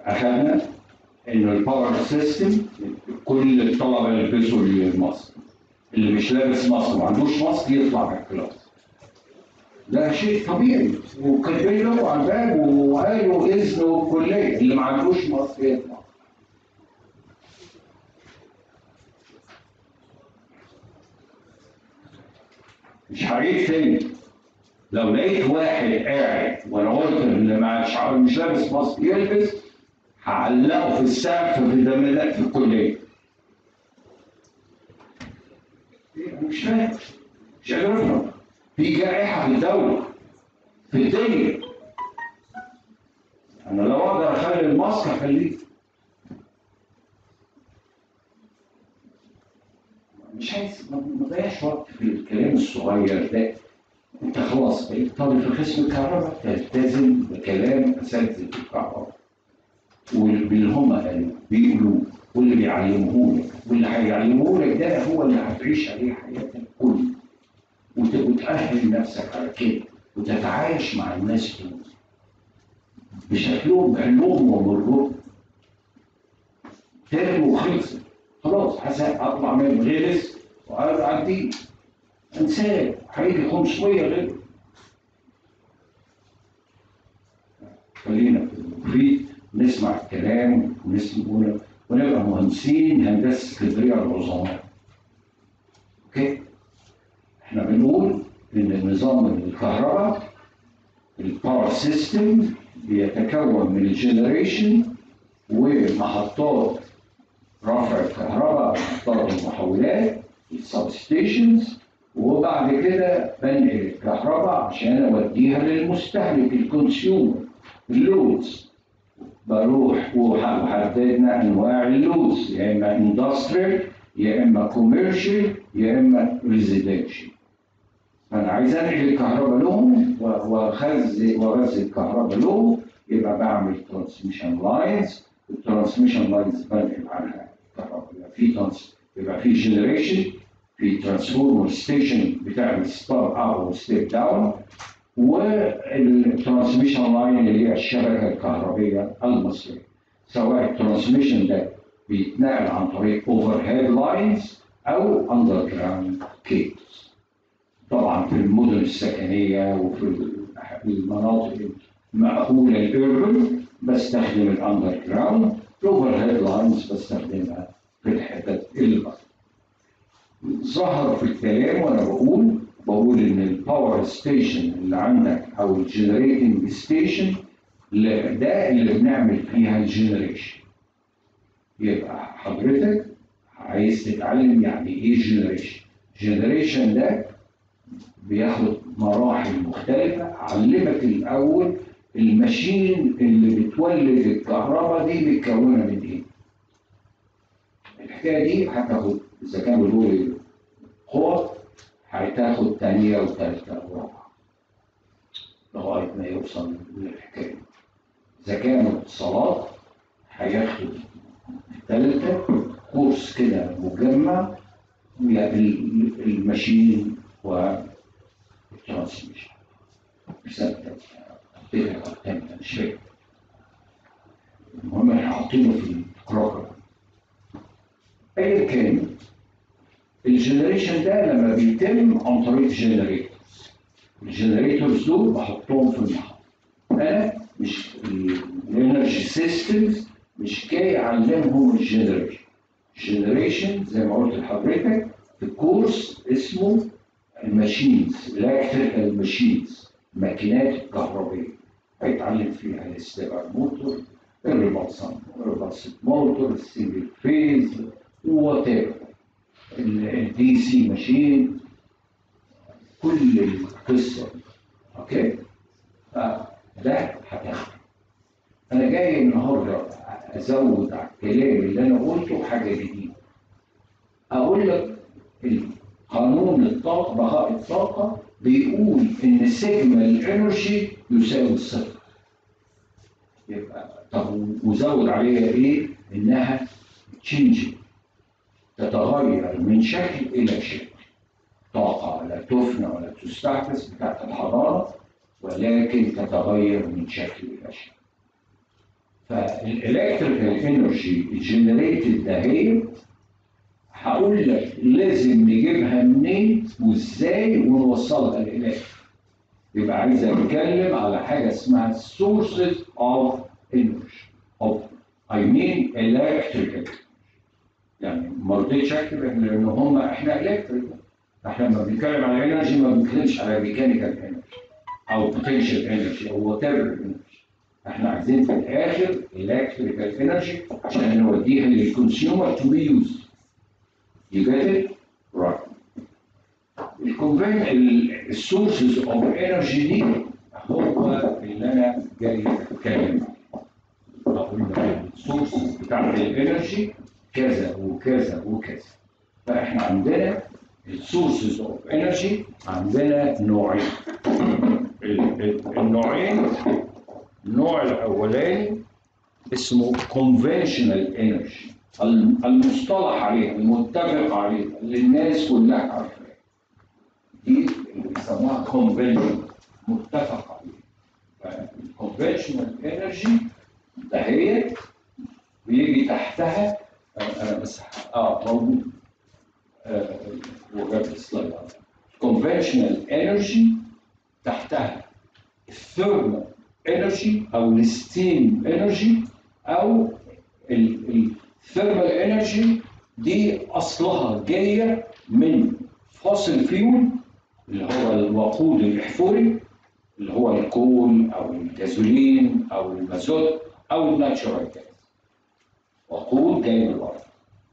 اخذنا انه الباور سيستم كل الطلبه يلبسوا الماسك اللي مش لابس ماسك وما عندوش ماسك يطلع من الكلاس ده شيء طبيعي وكاتبين له على الباب وقالوا اذنه الكليه اللي ما عندوش ماسك يطلع مش هعيد تاني لو لقيت واحد قاعد وانا قلت اللي مش مش لابس ماسك يلبس هعلقه في السقف في الزمالات في الكليه مش فاهم مش قادر افهم في جائحه في الدوله في الدنيا انا لو اقدر اخلي الماسك اخليه مش عايز ما تضيعش وقت في الكلام الصغير ده انت خلاص بقيت طالب في قسم الكهرباء تلتزم بكلام اساتذه الكهرباء واللي هم قالوا بيقولوا واللي بيعلموه لك واللي هيعلموه لك ده هو اللي هتعيش عليه حياتك كلها وتأهل نفسك على كده وتتعايش مع الناس دول بشكلهم بعلمهم ومرهم ترم وخلصت خلاص حسن اطلع من غلس وعدي انساه هيجي 500 غير خلينا في المفيد نسمع الكلام ونسمع ونبقى مهندسين هندسه اسكندريه العظماء. اوكي؟ احنا بنقول ان نظام الكهرباء الباور سيستم بيتكون من الجنريشن ومحطات رفع الكهرباء محطات المحولات السب ستيشنز وبعد كده بنقل الكهرباء عشان اوديها للمستهلك الكونسيومر اللودز بروح وحددنا انواع اللودز يا اما اندستريال يا اما كوميرشال يا اما ريزيدنشال فانا عايز انقل الكهرباء لهم واخزن واغذي الكهرباء لهم يبقى بعمل ترانسميشن لاينز الترانسميشن لاينز بنقل عنها الكهرباء يبقى في ترانس يبقى في جنريشن في ترانسفورمر ستيشن بتعمل ستار اب وستيب داون والترانسميشن لاين اللي هي الشبكه الكهربيه المصريه سواء الترانسميشن ده بيتنقل عن طريق اوفر هيد لاينز او اندر جراوند كيبلز طبعا في المدن السكنيه وفي المناطق المأهوله الاربن بستخدم الاندر جراوند الاوفر هيد لاينز بستخدمها في الحتت اللي ظهر في الكلام وانا بقول بقول ان الباور ستيشن اللي عندك او الجنريتنج ستيشن ده اللي بنعمل فيها الجنريشن يبقى حضرتك عايز تتعلم يعني ايه جنريشن جنريشن ده بياخد مراحل مختلفة علمك الأول الماشين اللي بتولد الكهرباء دي متكونة من إيه؟ الحكاية دي هتاخد إذا كان بنقول قوة هتاخد تانية وتالتة ورابعة لغاية ما يوصل للحكاية إذا كانوا اتصالات هياخدوا التالتة كورس كده مجمع الماشين والترانسميشن رسالة تانية مش فاكر المهم احنا حاطينه في الكروكر ايا كان الجنريشن ده لما بيتم عن طريق جنريتورز الجنريتورز دول بحطهم في المحطة انا مش الانرجي سيستمز مش جاي اعلمهم الجنريشن الجنريشن زي ما قلت لحضرتك في كورس اسمه الماشينز الكتريكال ماشينز الماكينات الكهربائيه هيتعلم فيها الاستبر موتور الريبلسن موتور السنجل فيز وات الدي سي ماشين كل القصه اوكي فده هتاخده انا جاي النهارده ازود على الكلام اللي انا قلته حاجه جديده اقول لك قانون الطاقه بقاء الطاقه بيقول ان سيجما الانرجي يساوي الصفر يبقى طب وزود عليها ايه انها تشينج تتغير من شكل الى شكل طاقه لا تفنى ولا تستحدث بتاعت الحضاره ولكن تتغير من شكل الى شكل فالالكتريكال انرجي جنريتد دهيت هقول لك لازم نجيبها منين وازاي ونوصلها للالكتريك يبقى عايز اتكلم على حاجه اسمها sources of energy of I mean electrical يعني ما رضيتش اكتب إن- لان هم احنا الكتريك احنا لما بنتكلم على انرجي ما بنتكلمش على ميكانيكال انرجي او بوتنشال انرجي او وات ايفر انرجي احنا عايزين في الاخر الكتريكال انرجي عشان نوديها للكونسيومر تو بي يوز You get it? Right. الكونفين السورسز اوف انرجي دي هو اللي انا جاي اتكلم عنه. اقول لك السورسز بتاعت الانرجي كذا وكذا وكذا فاحنا عندنا السورسز اوف انرجي عندنا نوعين ال- ال- النوعين النوع الاولاني اسمه conventional energy المصطلح عليه المتفق عليه اللي الناس كلها عارفاه دي اللي بيسموها conventional متفق عليه الكونفنشنال انرجي دهيت بيجي تحتها انا بس اه موجود آه، وجاب السلايد conventional energy تحتها الثيرمال انرجي او الستيم انرجي او الثيرمال انرجي دي اصلها جايه من فوسيل فيول اللي هو الوقود الاحفوري اللي هو الكول او الجازولين او المازوت او الناتشورال جاز وقود جاي من الارض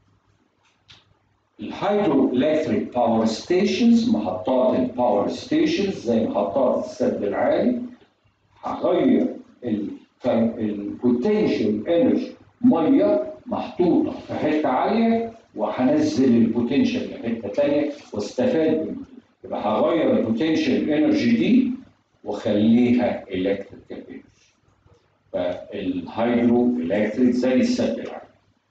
الهيدرو الكتريك باور ستيشنز محطات الباور ستيشنز زي محطات السد العالي هغير البوتنشال انرجي ميه محطوطه في حته عاليه وهنزل البوتنشال لحته ثانيه واستفاد منه يبقى هغير البوتنشال انرجي دي واخليها الكتريكال انرجي فالهيدرو الكتريك زي السد العالي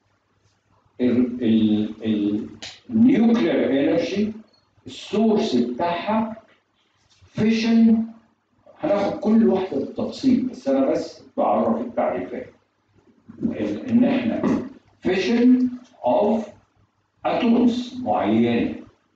النيوكلير انرجي السورس بتاعها فيشن هناخد كل واحده بالتفصيل بس انا بس بعرف التعريفات ان إن احنا فيشن اوف اتومز معينه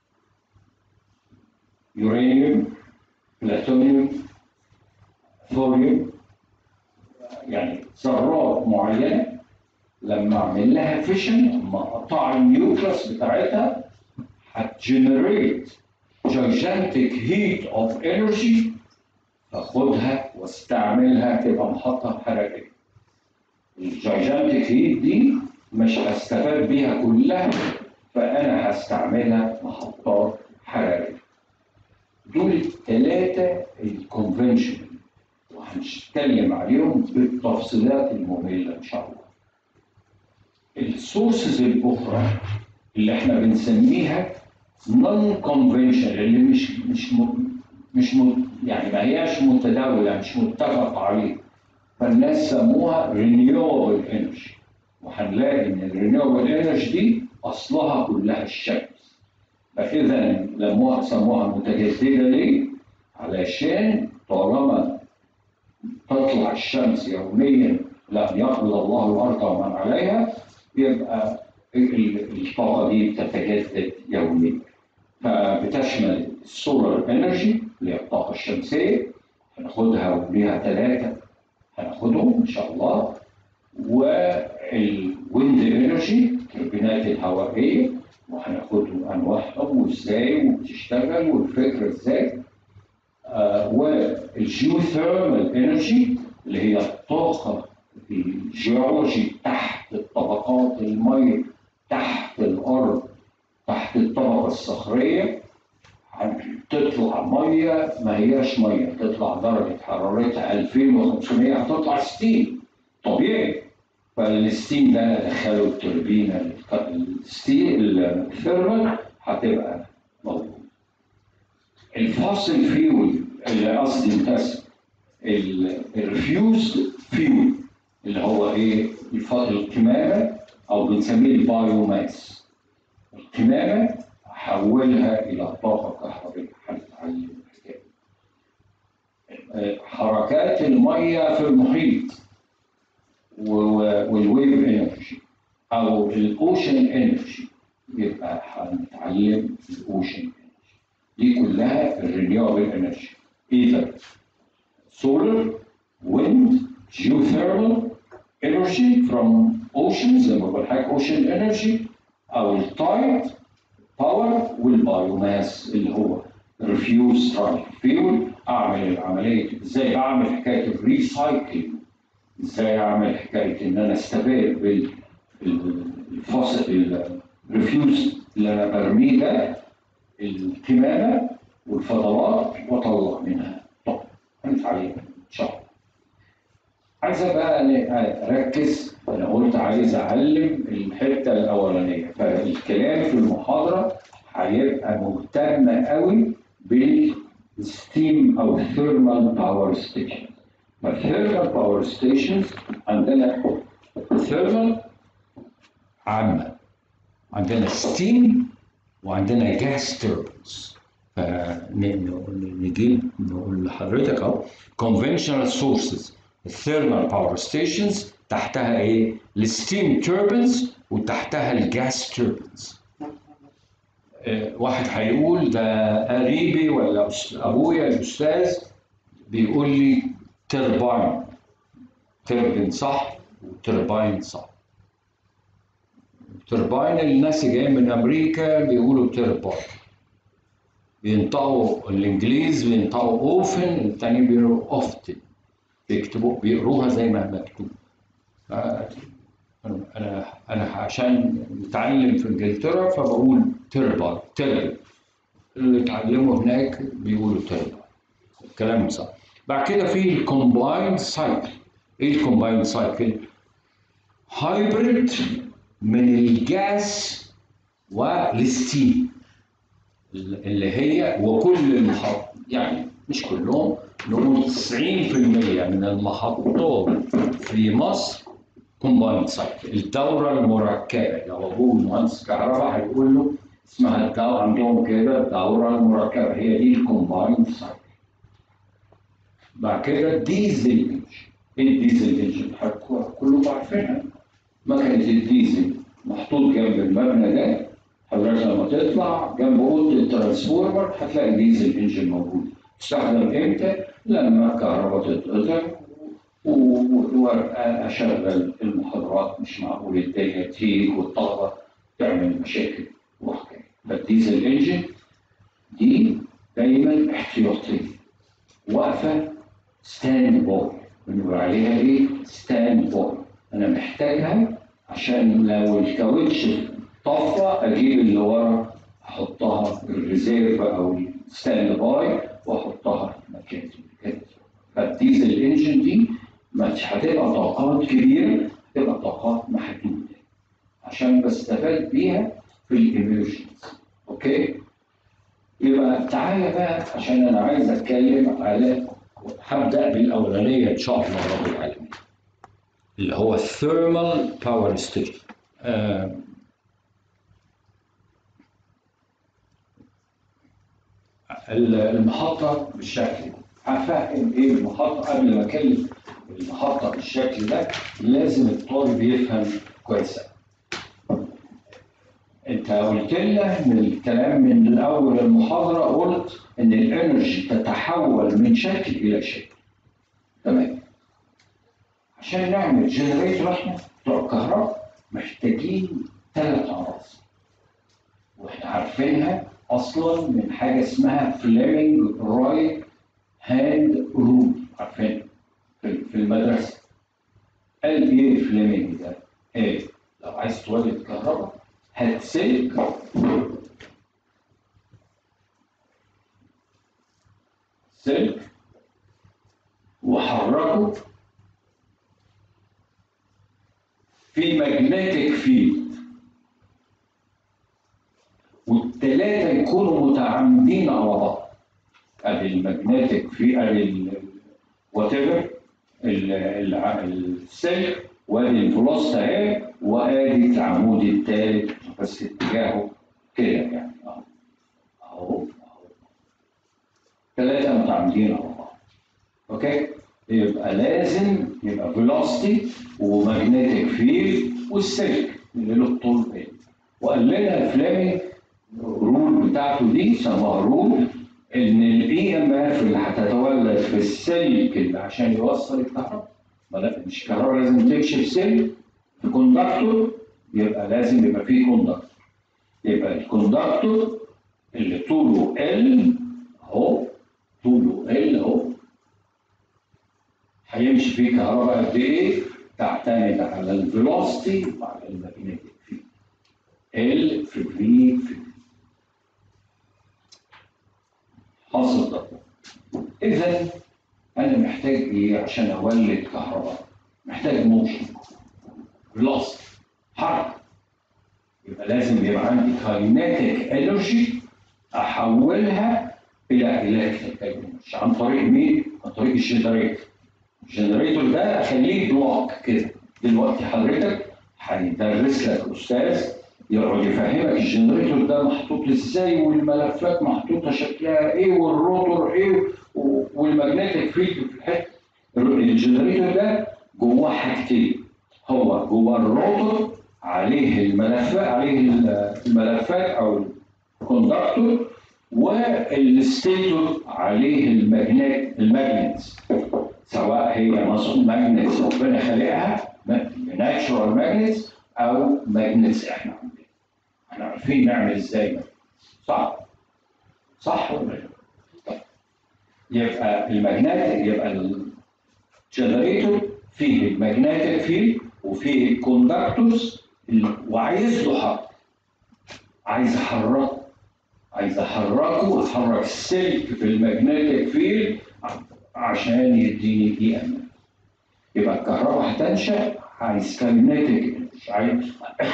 يورانيوم بلاتونيوم ثوريوم يعني ذرات معينه لما اعمل لها فيشن لما اقطع النيوكلس بتاعتها هتجنريت gigantic heat of energy اخدها واستعملها تبقى محطه حراريه. الجيجانتيك هيت دي مش هستفاد بيها كلها فانا هستعملها محطات حراريه. دول الثلاثه الكونفنشنال وهنتكلم عليهم بالتفصيلات الممله ان شاء الله. السورسز الاخرى اللي احنا بنسميها نون كونفنشنال اللي مش مش م- مش م- يعني ما هياش متداوله مش متفق عليه فالناس سموها رينيوبل انرجي وهنلاقي ان الرينيوبل انرجي دي اصلها كلها الشمس فاذا لما سموها متجدده ليه؟ علشان طالما تطلع الشمس يوميا لم يقبض الله الارض ومن عليها يبقى ال- الطاقه دي بتتجدد يوميا فبتشمل السولار انرجي اللي هي الطاقه الشمسيه هناخدها وليها ثلاثه هناخدهم ان شاء الله والويند انرجي التوربينات الهوائيه وهناخدهم انواعهم وازاي وبتشتغل والفكره ازاي آه والجيوثيرمال انرجي اللي هي الطاقه الجيولوجي تحت الطبقات الميه تحت الارض تحت الطبقه الصخريه تطلع ميه ما هياش ميه تطلع درجه حرارتها 2500 هتطلع ستيم طبيعي فالستيم ده دخله التوربينه الستيم الثيرمال هتبقى موجود الفاصل فيول اللي قصدي متاسف الريفيوز فيول اللي هو ايه الف- القمامه او بنسميه البايوماس القمامه احولها الى طاقه كهربائيه هنتعلم الحكايه آه، حركات الميه في المحيط و والويف انرجي او الاوشن انرجي يبقى هنتعلم الاوشن انرجي دي كلها الرينيوبل انرجي either solar wind geothermal energy from oceans زي ما بقول لحضرتك ocean energy او التايد باور والبايوماس اللي هو ريفيوز فيول اعمل العمليه ازاي اعمل حكايه الريسايكلينج ازاي اعمل حكايه ان انا استفاد بال الفاصل الريفيوز اللي انا برميه ده الكمامه والفضلات واطلع منها طب هنتعلم ان شاء الله عايزه بقى اركز انا قلت عايز اعلم الحته الاولانيه فالكلام في المحاضره هيبقى مهتم قوي بالستيم او ثيرمال باور ستيشن فالثيرمال باور ستيشنز عندنا ثيرمال عامه عندنا ستيم وعندنا جاس تيربنز فنجيب نقول لحضرتك اهو conventional sources الثيرمال باور ستيشنز تحتها ايه؟ الستيم توربنز وتحتها الجاس توربنز. واحد هيقول ده قريبي ولا ابويا الاستاذ بيقول لي ترباين تربين صح وترباين صح. ترباين الناس اللي جايين من امريكا بيقولوا ترباين. بينطقوا الانجليز بينطقوا اوفن التانيين بيقولوا اوفتن. بيكتبوا بيقروها زي ما مكتوب انا انا عشان متعلم في انجلترا فبقول تربا تربل اللي اتعلموا هناك بيقولوا تربا الكلام صح بعد كده في الكومبايند سايكل ايه الكومبايند سايكل هايبريد من الجاس والستيم اللي هي وكل المحط يعني مش كلهم نقول 90% من المحطات في مصر كومبايند سايكل الدوره المركبه لو ابوه مهندس كهرباء هيقول له اسمها الدوره عندهم كده الدوره المركبه هي دي الكومبايند سايكل بعد كده الديزل انجن ايه الديزل انجن؟ كلكم عارفينها مكنه الديزل محطوط جنب المبنى ده حضرتك لما تطلع جنب اوضه الترانسفورمر هتلاقي ديزل انجن موجود استخدم امتى؟ لما الكهرباء تتقطع واشغل المحاضرات مش معقول الدنيا تيجي والطلبه تعمل مشاكل وحكايه فالديزل انجن دي دايما احتياطيه واقفه ستاند باي بنقول عليها ايه؟ ستاند باي انا محتاجها عشان لو الكاوتش طفى اجيب اللي ورا احطها في الريزيرف او الستاند باي واحطها في مكان كده فالديزل انجن دي مش هتبقى طاقات كبيره هتبقى طاقات محدوده عشان بستفاد بيها في الاميرجنس اوكي يبقى تعالى بقى عشان انا عايز اتكلم على هبدا بالاولانيه ان شاء الله رب العالمين اللي هو الثيرمال باور ستيشن المحطة بالشكل ده هفهم ايه المحطة قبل ما اتكلم المحطة بالشكل ده لازم الطالب يفهم كويس انت قلت لنا من الكلام من اول المحاضرة قلت ان الانرجي تتحول من شكل الى شكل تمام عشان نعمل جنريتور احنا بتوع الكهرباء محتاجين ثلاث عناصر واحنا عارفينها اصلا من حاجه اسمها فليمنج رايت هاند رول عارفين في المدرسه قال ايه فليمنج ده؟ ايه؟ لو عايز تولد كهرباء هات سلك سلك وحركه في ماجنتيك فيلد والثلاثه يكونوا متعامدين على بعض ادي الماجنتيك في ادي وات ايفر السلك وادي الفلوس اهي وادي العمود الثالث بس اتجاهه كده يعني اهو اهو ثلاثه متعامدين على بعض اوكي يبقى لازم يبقى فيلوسيتي وماجنتيك فيلد والسلك اللي له الطول ال وقال لنا فليمنج الرول بتاعته دي سماها رول ان الاي ام اف اللي هتتولد في السلك اللي عشان يوصل الكهرباء ما لا مش الكهرباء لازم تمشي في سلك في كوندكتور يبقى لازم يبقى فيه كوندكتور يبقى الكوندكتور اللي طوله ال اهو طوله ال اهو هيمشي فيه كهرباء قد ايه؟ تعتمد على الفيلوسيتي وعلى الماجنتيك فيلد ال في في في حاصل ده اذا انا محتاج ايه عشان اولد كهرباء؟ محتاج موشن فيلوسيتي حركه يبقى لازم يبقى عندي كاينيتيك انرجي احولها الى الكتريك انرجي عن طريق مين؟ عن طريق الجنريتور الجنريتور ده اخليه بلوك كده دلوقتي حضرتك هيدرس لك استاذ يقعد يفهمك الجنريتور ده محطوط ازاي والملفات محطوطه شكلها ايه والروتور ايه والماجنتيك فيلد في الحته الجنريتور ده جواه حاجتين هو جوه الروتور عليه الملفات عليه الملفات او الكوندكتور والستيتور عليه الماجنت الماجنت سواء هي ماجنتس ربنا خالقها ناتشورال ماجنتس او ماجنتس احنا عندنا احنا عارفين نعمل ازاي صح؟ صح ولا لا؟ طيب. يبقى الماجنتيك يبقى الجنريتور فيه الماجنتيك فيلد وفيه الكوندكتورز وعايز له حركه عايز احركه عايز احركه احرك السلك في الماجنتيك فيلد عشان يديني دي ام يبقى الكهرباء هتنشا عايز كاينيتيك عايز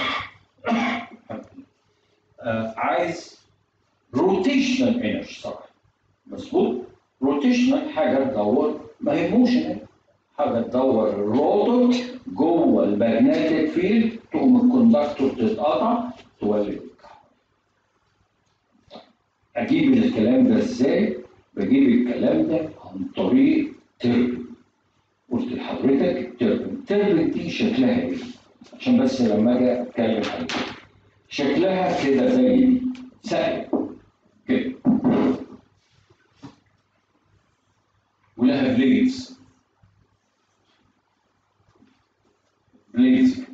عايز روتيشنال انرجي طبعا مظبوط روتيشنال حاجه تدور ما هي موشن حاجه تدور الروتور جوه الماجنتيك فيلد تقوم الكوندكتور تتقطع تولد الكهرباء اجيب الكلام ده ازاي؟ بجيب الكلام ده عن طريق تربن قلت لحضرتك التربن التربن دي شكلها ايه؟ عشان بس لما اجي اتكلم عليها شكلها كده زي دي سهل كده ولها بليدز بليدز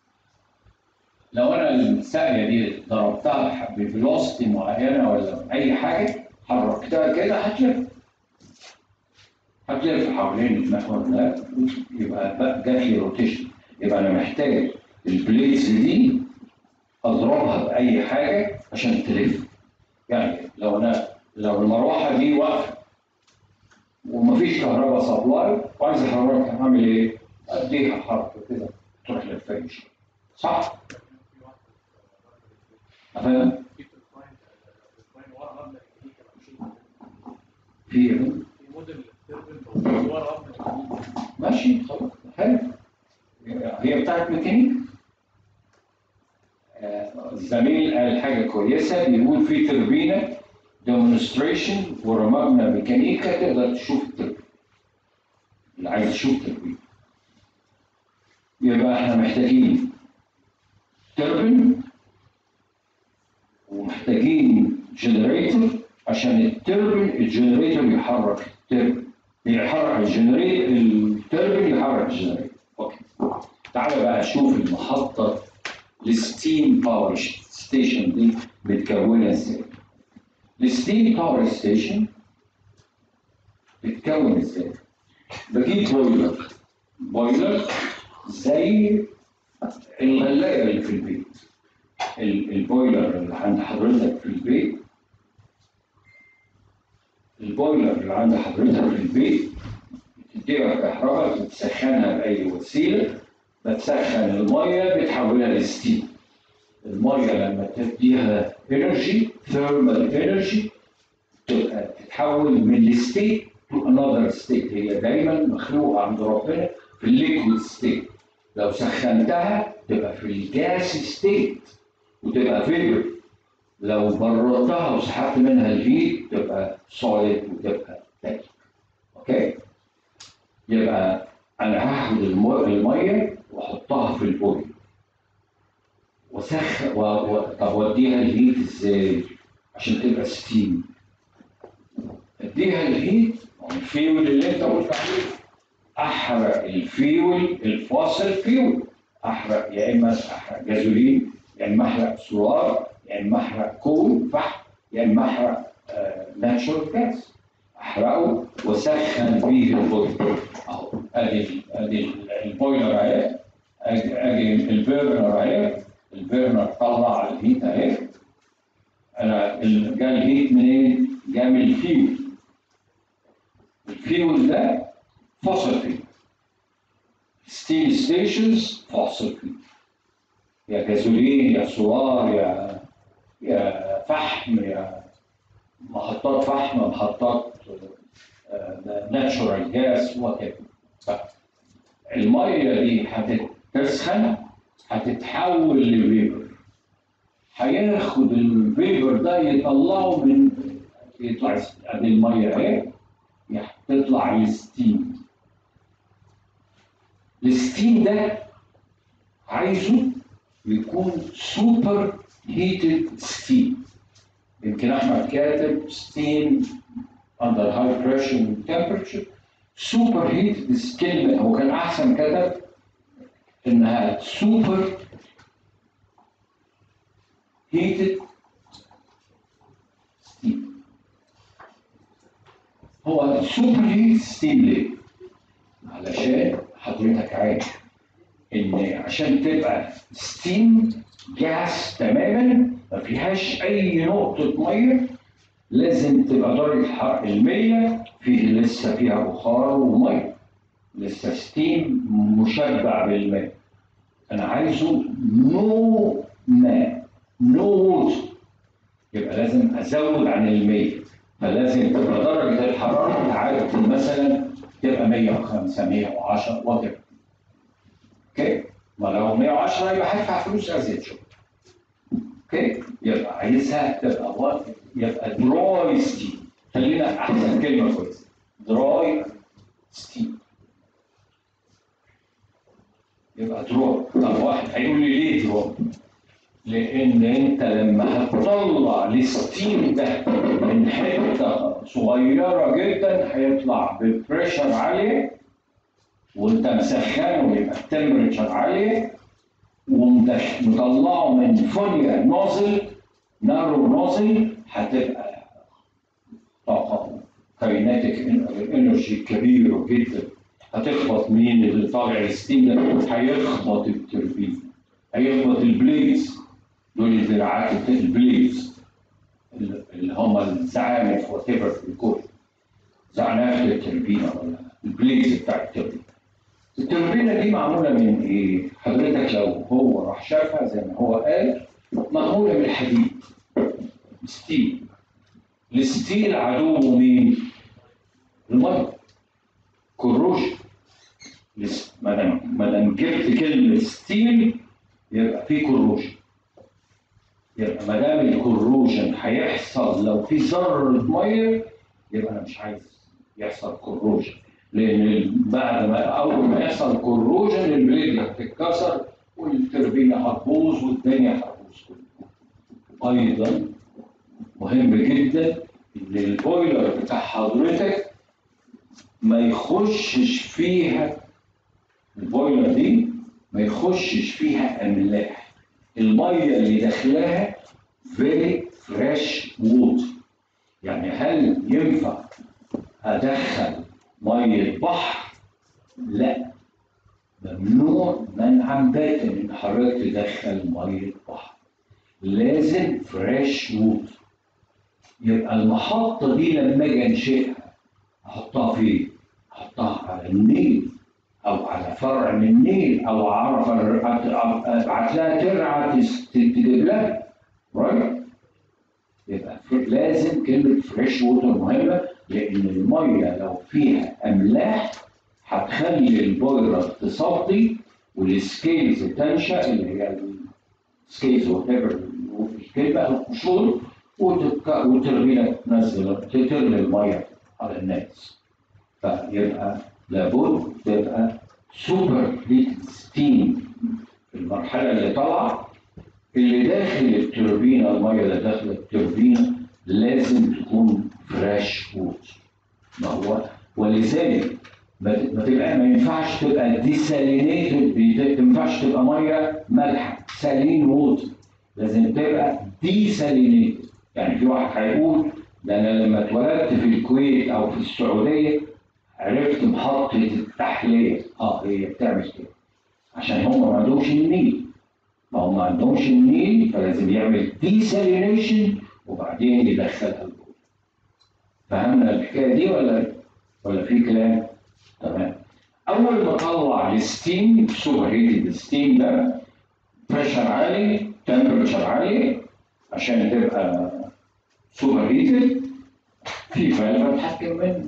لو انا الساقيه دي ضربتها بفيلوسيتي معينه ولا اي حاجه حركتها كده هتلف هتلف حوالين المحور ده يبقى بقى جات لي روتيشن يبقى انا محتاج البليدز دي اضربها باي حاجه عشان تلف يعني لو انا لو المروحه دي واقفه ومفيش كهرباء سبلاي وعايز احركها اعمل ايه؟ اديها حركه كده تروح لفه صح؟ فاهم؟ في ماشي خلاص حلو هي بتاعت ميكانيك الزميل قال حاجه كويسه بيقول في تربينه ديمونستريشن ورا مبنى ميكانيكا تقدر تشوف التربينه اللي عايز يشوف تربينه يبقى احنا محتاجين تربن ومحتاجين جنريتور عشان التربن الجنريتور يحرك التربن يحرك الجنريتور التربن يحرك الجنريتور اوكي تعالى بقى نشوف المحطه الستيم باور ستيشن دي متكونه ازاي الستيم باور ستيشن بتتكون ازاي بجيب بويلر بويلر زي الغلايه اللي في البيت البويلر اللي عند حضرتك في البيت البويلر اللي عند حضرتك في البيت بتديها كهرباء بتسخنها بأي وسيلة بتسخن المية بتحولها لستيم المية لما تديها انرجي ثيرمال انرجي تتحول من الستيت تو انذر ستيت هي دايما مخلوقة عند ربنا في الليكويد ستيت لو سخنتها تبقى في الجاس ستيت وتبقى فيبر لو بردتها وسحبت منها الهيت تبقى سوليد وتبقى تلج اوكي يبقى انا هاخد المو- الميه واحطها في البوي وسخن و... و... طب واديها الهيت ازاي عشان تبقى ستيم اديها الهيت ما هو الفيول اللي انت قلت عليه احرق الفيول الفاصل فيول احرق يا اما احرق جازولين يا اما احرق سولار يا اما احرق كول فحم يا اما احرق ناتشورال جاز احرقه واسخن بيه البويلر اهو ادي ادي البويلر اهي ادي ادي البيرنر اهي البيرنر طلع الهيت اهي انا ال- جا الهيت منين؟ جا من الفيول الفيول ده فوسل فيول ستيل ستيشنز فوسل فيول يا جازولين يا سولار يا يا فحم يا محطات فحم محطات ناتشورال جاز وات الميه دي هتتسخن هتتحول لفيبر هياخد الفيبر ده يطلعه من يطلع ادي الميه اهي يح- تطلع الستيم الستيم ده عايزه يكون سوبر هيتد ستيم يمكن احمد كاتب ستيم under high pressure and temperature super heated كلمة هو كان أحسن كتب إنها super heated steam هو super heated steam ليه؟ علشان حضرتك عارف إن عشان تبقى ستيم جاس تماما ما فيهاش أي نقطة مية لازم تبقى درجة حرارة المية فيه لسه فيها بخار ومية لسه ستيم مشبع بالماء أنا عايزه نو ماء نو ووتر يبقى لازم أزود عن المية فلازم تبقى درجة الحرارة بتاعتي مثلا تبقى 105 110 وات اوكي ما لو 110 يبقى هدفع فلوس ازيد شويه اوكي يبقى عايزها تبقى وقت يبقى دراي ستيم خلينا احسن كلمه كويسه دراي ستيم يبقى دراي طب واحد هيقول لي ليه دراي؟ لان انت لما هتطلع الستيم ده من حته صغيره جدا هيطلع ببريشر عاليه وانت مسخنه يبقى التمبريتشر عاليه ومطلعه من فونيا نوزل نارو نوزل هتبقى طاقة كايناتيك انرجي كبيرة جدا هتخبط مين اللي طالع الستيم ده هيخبط التربين هيخبط البليدز دول الدراعات البليدز اللي هم الزعانف وات ايفر في الكل زعنفة التربينة ولا البليدز بتاع التربينة التوربينه دي معموله من ايه؟ حضرتك لو هو راح شافها زي ما هو قال معموله من الحديد ستيل الستيل عدوه مين؟ الميه كروشن ما دام ما دام جبت كلمه ستيل يبقى في كروشن يبقى ما دام الكروشن هيحصل لو في ذره ميه يبقى انا مش عايز يحصل كروشن لان بعد ما اول ما يحصل كروجن البليد هتتكسر والتربينه هتبوظ والدنيا هتبوظ ايضا مهم جدا ان البويلر بتاع حضرتك ما يخشش فيها البويلر دي ما يخشش فيها املاح الميه اللي داخلها فيري فريش ووتر يعني هل ينفع ادخل ميه بحر لا ممنوع منعا باتا ان حضرتك تدخل ميه بحر لازم فريش ووتر يبقى المحطه دي لما اجي انشئها احطها فين؟ احطها على النيل او على فرع من النيل او اعرف ابعت لها ترعه تجيب لها رايت يبقى لازم كلمه فريش ووتر مهمه لان الميه لو فيها املاح هتخلي البويلر تصدي والسكيلز تنشا اللي هي السكيلز وات ايفر الكلمه القشور وترمي لك تنزل ترمي الميه على الناس فيبقى لابد تبقى سوبر هيت ستيم في المرحله اللي طالعه اللي داخل التوربينه الميه اللي داخل التوربينه لازم تكون فريش ووتر ما هو ولذلك ما ما تبقى ما ينفعش تبقى ديسالينيتد ما ينفعش تبقى ميه مالحه سالين ووتر لازم تبقى ديسالينيتد يعني في واحد هيقول ده انا لما اتولدت في الكويت او في السعوديه عرفت محطه التحليه اه هي بتعمل كده عشان هم ما عندهمش النيل ما هم ما عندهمش النيل فلازم يعمل ديسالينيشن وبعدين يدخلها الجوه فهمنا الحكايه دي ولا ولا في كلام؟ تمام اول ما اطلع الستيم سوبر هيتد الستيم ده بريشر عالي تمبرتشر عالي عشان تبقى سوبر هيتد في فالف اتحكم منه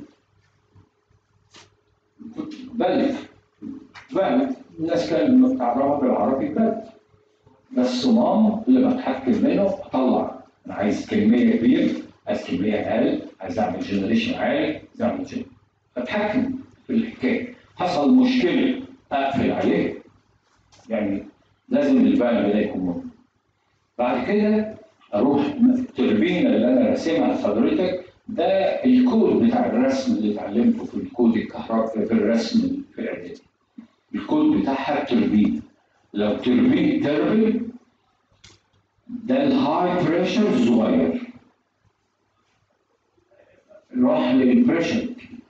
بلف فالف الناس كانت بتعرفها بالعربي بلف ده الصمام اللي بتحكم منه اطلع انا عايز كميه كبيره عايز كميه اقل عايز اعمل جنريشن عالي عايز اعمل جن اتحكم في الحكايه حصل مشكله اقفل عليه يعني لازم الفالف ده يكون موجود بعد كده اروح التوربينه اللي انا راسمها لحضرتك ده الكود بتاع الرسم اللي اتعلمته في الكود الكهربائي في الرسم في الاعدادي الكود بتاعها توربين لو توربين تربل ده الهاي بريشر صغير راح للبريشر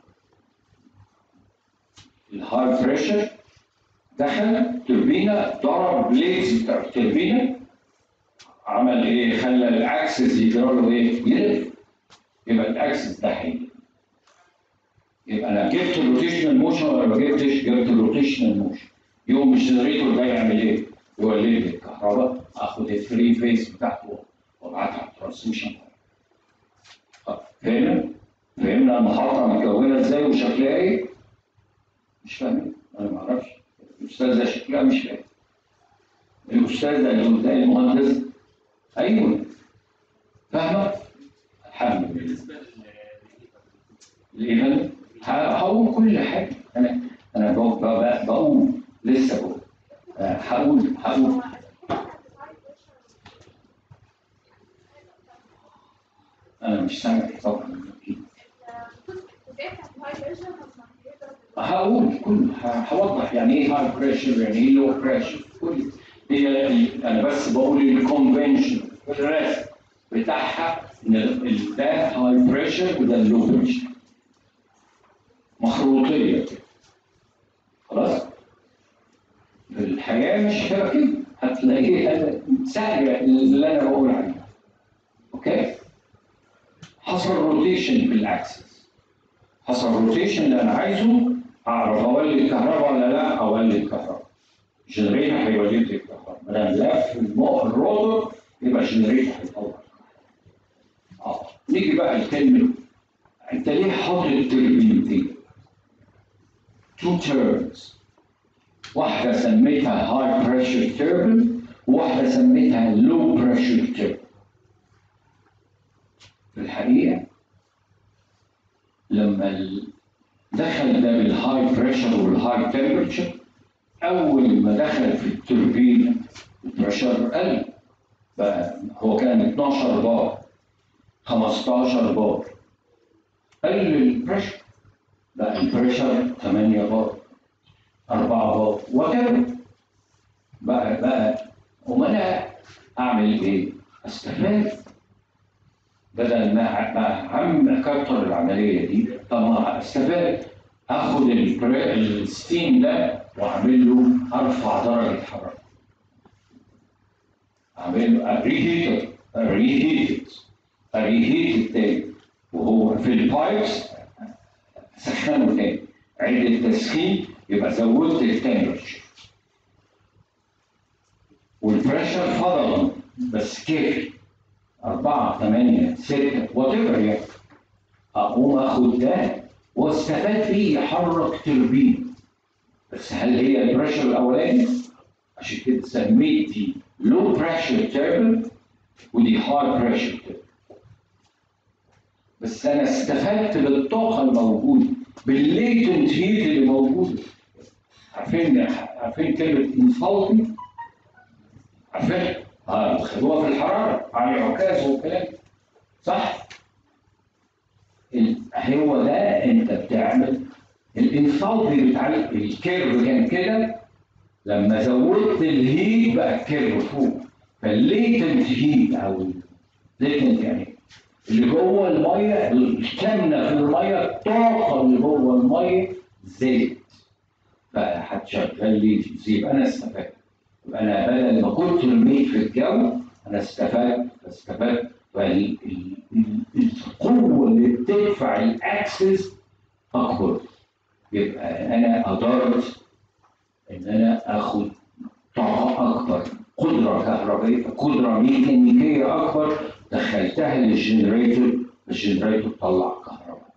الهاي بريشر دخل توربينه ضرب بليدز بتاع التوربينه عمل ايه؟ خلى الاكسس يجرى له ايه؟ يلف يبقى الاكسس ده هيجي يبقى انا جبت الروتيشنال موشن ولا ما جبتش؟ جبت الروتيشنال موشن يقوم الجنريتور ده يعمل ايه؟ يولد لي الكهرباء اخد الفري فيس بتاعته وابعتها على الترانسميشن فهمنا؟ فهمنا المحطه متكونه ازاي وشكلها ايه؟ مش فاهمين؟ انا ما اعرفش الاستاذه شكلها مش فاهم الاستاذه اللي قدام المهندس ايوه فاهمه؟ الحمد لله بالنسبه الايفنت هقول كل حاجه انا انا بقول, بقول, بقول لسه بقول آه، هقول هقول انا مش سامع طبعا هقول كل ه- هوضح يعني ايه هاي بريشر يعني ايه لو بريشر كل هي ال- انا بس بقول الكونفنشن الرسم بتاعها ان ال- ده هاي بريشر وده اللو بريشر مخروطيه كده. خلاص في الحياه مش هتبقى كده هتلاقيها سهله اللي انا بقول عليها اوكي حصل روتيشن في الاكسس حصل روتيشن اللي انا عايزه اعرف اولد كهرباء ولا لا اولد كهرباء جنريتور هيولد لي الكهرباء ما دام لف المو- الروتور يبقى جنريتور هيطلع اه نيجي بقى لكلمه انت ليه حاطط تربينتين؟ تو تيربنز واحده سميتها هاي بريشر تيربن وواحده سميتها لو بريشر تيربن في الحقيقه لما ال- دخل ده بالهاي بريشر والهاي تمبرتشر اول ما دخل في التوربينه البريشر قل بقى هو كان 12 بار 15 بار قل البريشر بقى البريشر 8 بار 4 بار وكذا بقى بقى وما انا اعمل ايه؟ استفاد بدل ما ما عم اكتر العمليه دي طب ما استفاد اخد البر- الستيم ده واعمل له ارفع درجه حراره اعمل له ريهيتر ريهيتد ريهيتد تاني وهو في البايبس سخنه تاني عيد التسخين يبقى زودت التمبرتشر والبريشر فضل بس كيف أربعة ثمانية ستة وات يعني أقوم آخد ده واستفاد فيه يحرك توربين بس هل هي البريشر الأولاني؟ عشان كده سميت دي لو بريشر تيربن ودي هاي بريشر تيربن بس أنا استفدت بالطاقة الموجودة بالليتنت هيت اللي موجود عارفين عارفين كلمه انفالتي عارفين اه خدوها في الحراره على العكاز والكلام صح ال- هو ده انت بتعمل الانفالتي بتاع الكيرف كان كده لما زودت الهيت بقى الكيرف فوق فالليتنت هيت او الليتنت يعني اللي جوه الميه الكامنه في الميه الطاقه اللي جوه الميه زادت فهتشغل لي يبقى انا استفدت يبقى انا بدل ما كنت رميت في الجو انا استفدت استفدت فال- ال- ال- القوه اللي بتدفع الاكسس اكبر يبقى انا قدرت ان انا اخد طاقه اكبر قدره كهربائيه قدره ميكانيكيه اكبر دخلتها للجنريتور الجنريتور طلع كهرباء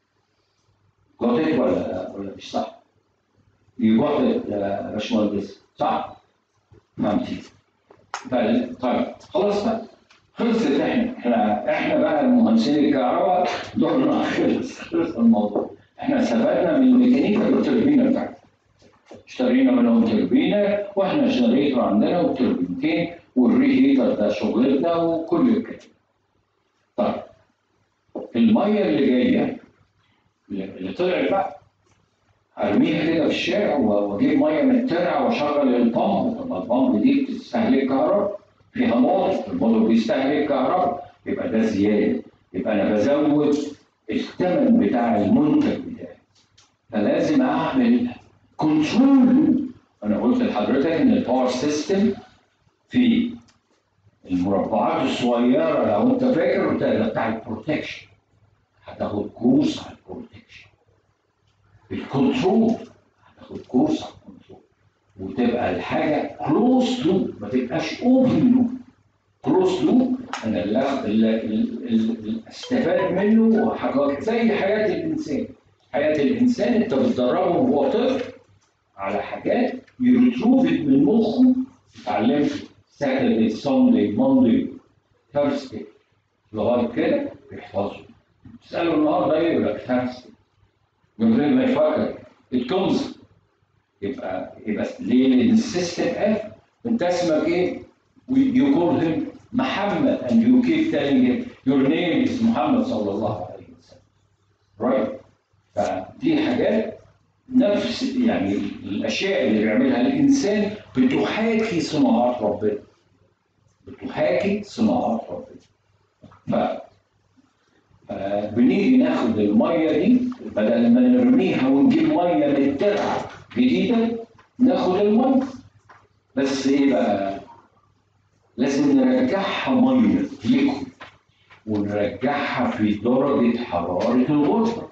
جوتت ولا ولا مش صح؟ يجوتت يا باشمهندس صح؟ فهمتي؟ طيب طيب خلاص بقى خلصت احنا احنا احنا بقى المهندسين الكهرباء دورنا خلص خلص الموضوع احنا استفدنا من الميكانيكا بالتربينه بتاعتنا اشترينا منهم تربينه واحنا جنريتور عندنا وتربينتين والري هيتر ده شغلتنا وكل الكلام. طيب الميه اللي جايه اللي اللي طلعت بقى ارميها كده في الشارع و- واجيب ميه من الترعه واشغل البامب طب ما البامب دي بتستهلك كهرباء فيها موتور الموتور بيستهلك كهرباء يبقى ده زياده يبقى انا بزود الثمن بتاع المنتج بتاعي فلازم اعمل كنترول انا قلت لحضرتك ان الباور سيستم في المربعات الصغيره لو انت فاكر ده بتاع البروتكشن هتاخد كورس على البروتكشن الكنترول هتاخد كورس على الكنترول وتبقى الحاجه كلوز لوب ما تبقاش اوبن لوب كلوز لوب انا اللي اللي- اللي- اللي استفاد منه وحاجات زي حياه الانسان حياه الانسان انت بتدربه وهو طفل على حاجات يرتروفت من مخه اتعلمت ساتردي ساندي ماندي ثيرسدي لغايه كده بيحفظه تساله النهارده ايه يقول لك ثيرسدي من غير ما يفكر الكنز يبقى يبقى ليه؟ لان السيستم اف انت اسمك ايه؟ يو كول هيم محمد and you keep telling him your name is محمد صلى الله عليه وسلم. right؟ فدي حاجات نفس يعني الاشياء اللي بيعملها الانسان بتحاكي صناعات ربنا. بتحاكي صناعات ربنا. ف فبنيجي ناخد الميه دي بدل ما نرميها ونجيب ميه من الترعه جديده ناخد الميه بس ايه بقى؟ لازم نرجعها ميه ليكويد ونرجعها في درجه حراره الغرفه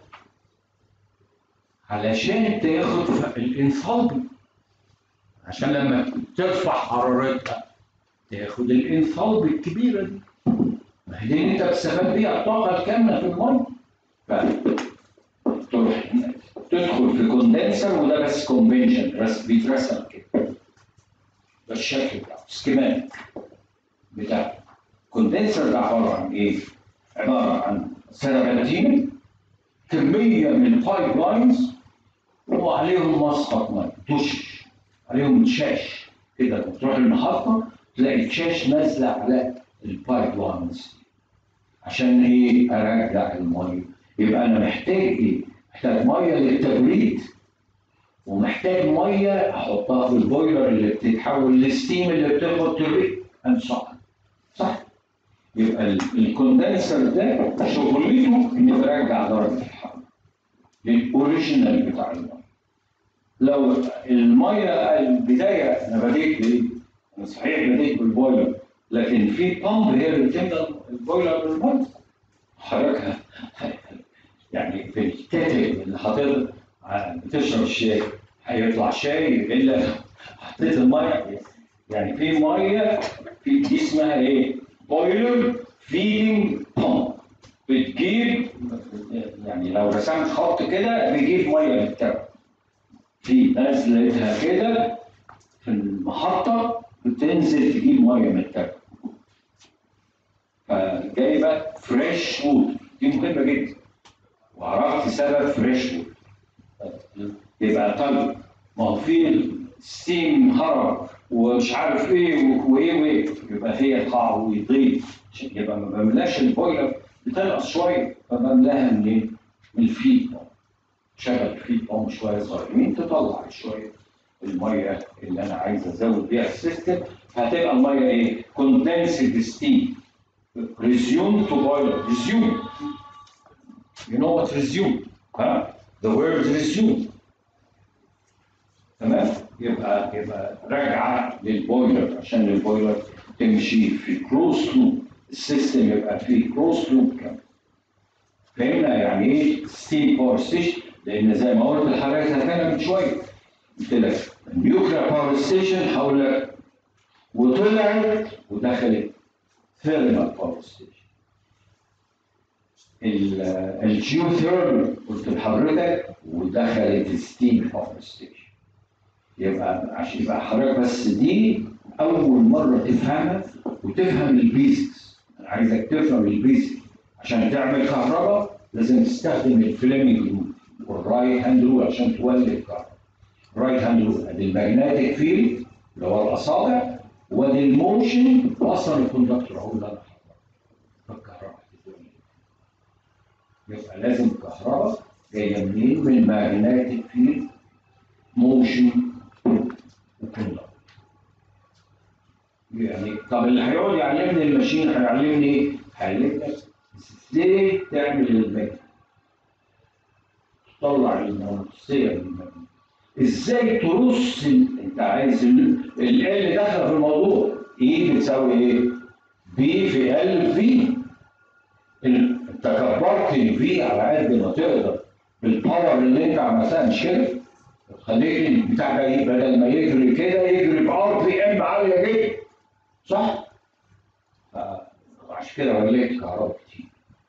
علشان تاخد الانفاض عشان لما ترفع حرارتها تاخد الانفاض الكبيره دي ما هي دي اللي انت بتستفاد بيها الطاقه الكامله في الميه ف- تروح تدخل في كوندنسر وده بس كونفنشن بس بيترسم كده ده الشكل بتاعه سكيماتيك بتاعه كوندنسر ده عباره عن ايه؟ عباره عن سيربنتين كميه من البايب لاينز وعليهم مسقط ميه دش عليهم شاش كده بتروح المحطه تلاقي الشاش نازله على البايب لاينز عشان ايه ارجع الميه يبقى انا محتاج ايه؟ محتاج ميه للتبريد ومحتاج ميه احطها في البويلر اللي بتتحول للستيم اللي بتاخد تبريد انصح صح يبقى ال- الكوندنسر ده شغلته انه يرجع درجه الحراره للاوريجينال بتاع الميه لو الميه البدايه انا بديت بايه؟ انا صحيح بديت بالبويلر لكن في بامب هي اللي بتملى البويلر بالميه حضرتك يعني في الكاتب اللي حاطط بتشرب الشاي هيطلع شاي الا حطيت الميه يعني في ميه في دي اسمها ايه؟ بويلر فيدنج بامب بتجيب يعني لو رسمت خط كده بيجيب ميه للترع في نزلتها كده في المحطه بتنزل تجيب ميه من الترع فجايبه فريش ووتر دي مهمه جدا وعرفت سبب فريش وود يبقى طيب ما هو في ستيم هرب ومش عارف ايه وايه وايه يبقى هي تقع ويضيق يبقى ما بملاش البويلر بتنقص شويه فبملاها منين؟ من الفيد بوم شغل الفيد بوم شويه صغيرين تطلع شويه الميه اللي انا عايز ازود بيها السيستم فهتبقى الميه ايه؟ كوندنسد ستيم resume to boiler resume you know what resume ها the word resume تمام يبقى يبقى راجعه للبويلر عشان البويلر تمشي في كروس لوب السيستم يبقى فيه كروس لوب كمان فهمنا يعني ايه ستيم باور ستيشن لان زي ما قلت لحضرتك هنا من شويه قلت لك النيوكلير باور ستيشن هقول لك وطلعت ودخلت ثيرمال باور ستيشن الجيوثيرمال قلت لحضرتك ودخلت ستيم باور ستيشن يبقى عشان يبقى حضرتك بس دي اول مره تفهمها وتفهم البيزكس انا عايزك تفهم البيزكس عشان تعمل كهرباء لازم تستخدم الفليمنج رول والرايت هاند رول عشان تولد كهرباء رايت هاند رول ادي الماجنتيك فيلد اللي هو الاصابع وادي الموشن واصلا الكوندكتور اهو اللي انا فالكهرباء يبقى لازم كهرباء جايه منين؟ من الماجنتيك فيلد موشن وكوندكتور يعني طب اللي هيقعد يعلمني الماشين هيعلمني ايه؟ هيعلمك ازاي تعمل الماجنت تطلع المغناطيسيه من الماجنت ازاي ترص ال- انت عايز ال ال اللي داخله في الموضوع ايه بتساوي ايه؟ بي في ال في ال- انت كبرت الفي على قد ما تقدر بالباور اللي انت عملتها مش كده؟ خليك البتاع ده ايه بدل ما يجري كده يجري بار بي ام عاليه جدا صح؟ عشان كده وليت كهرباء كتير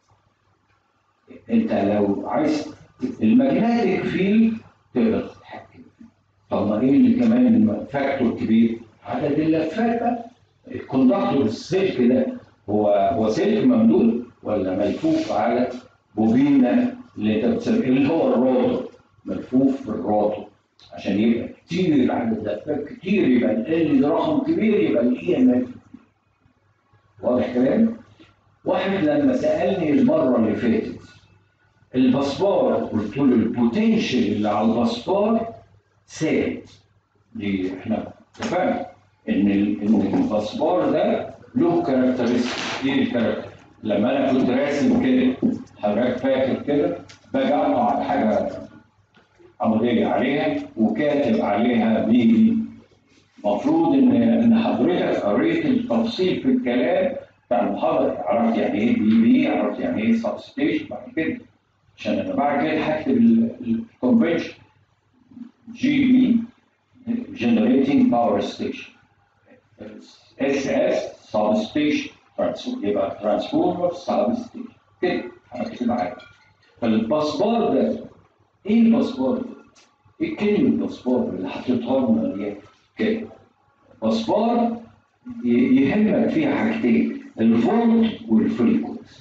انت لو عايز الماجنتيك فيلد تقدر تتحكم فيه طب ما ايه اللي كمان فاكتور كبير عدد اللفات بقى الكوندكتور السلك ده هو هو سلك ممدود ولا ملفوف على بوبينه اللي انت بتسميه اللي هو الروتور ملفوف بالروتور عشان يبقى كتير عدد لفات كتير يبقى ال ده رقم كبير يبقى الاي ام اف واضح كلام؟ واحد لما سالني المره اللي فاتت الباسبور قلت له البوتنشال اللي على الباسبور ثابت دي احنا اتفقنا ان ال- ان الباسبور ده له كاركترستيك ايه الكاركتر؟ لما انا كنت راسم كده حضرتك فاكر كده باجي اقطع على حاجه عموديه عليها وكاتب عليها بي المفروض ان ان حضرتك قريت التفصيل في الكلام بتاع المحاضره عرفت يعني ايه بي بي عرفت يعني ايه سب ستيشن بعد كده عشان انا بعد كده هكتب الكونفنشن جي بي جنريتنج باور ستيشن اس اس سب ستيشن يبقى ترانسفورمر سب ستيشن كده هكتب معاك فالباسبور ده ايه الباسبور ده؟ ايه كلمه باسبور اللي حطيتها لنا دي كده باسبور ي- يهمك فيها حاجتين الفولت والفريكونسي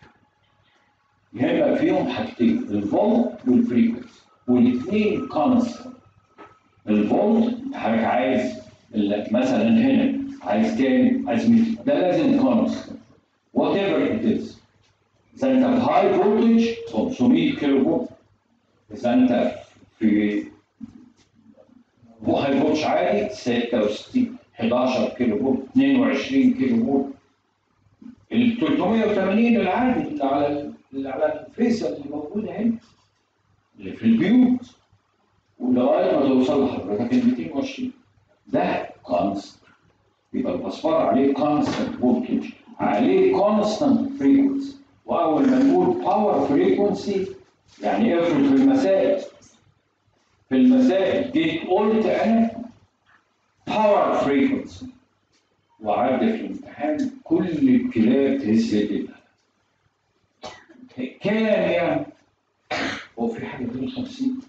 يهمك فيهم حاجتين الفولت والفريكونسي والاثنين كونستنت الفولت حضرتك عايز ال- مثلا هنا عايز كام عايز 100 ده لازم كونستنت وات ايفر ات از اذا انت في هاي فولتج 500 كيلو فولت اذا انت في هاي فولتج عالي 66 11 كيلو فولت 22 كيلو فولت ال 380 العادي اللي على اللي على الفيصل اللي موجوده هنا اللي في البيوت ولغايه ما توصل لحضرتك ال 220 ده كونست يبقى الباسبور عليه كونستنت فولتج عليه كونستنت فريكونسي واول ما نقول باور فريكونسي يعني افرض في المسائل في المسائل جيت قلت انا باور فريكونسي وعدى في الامتحان كل الكلاب تهز كده كام يعني هو في حاجه 52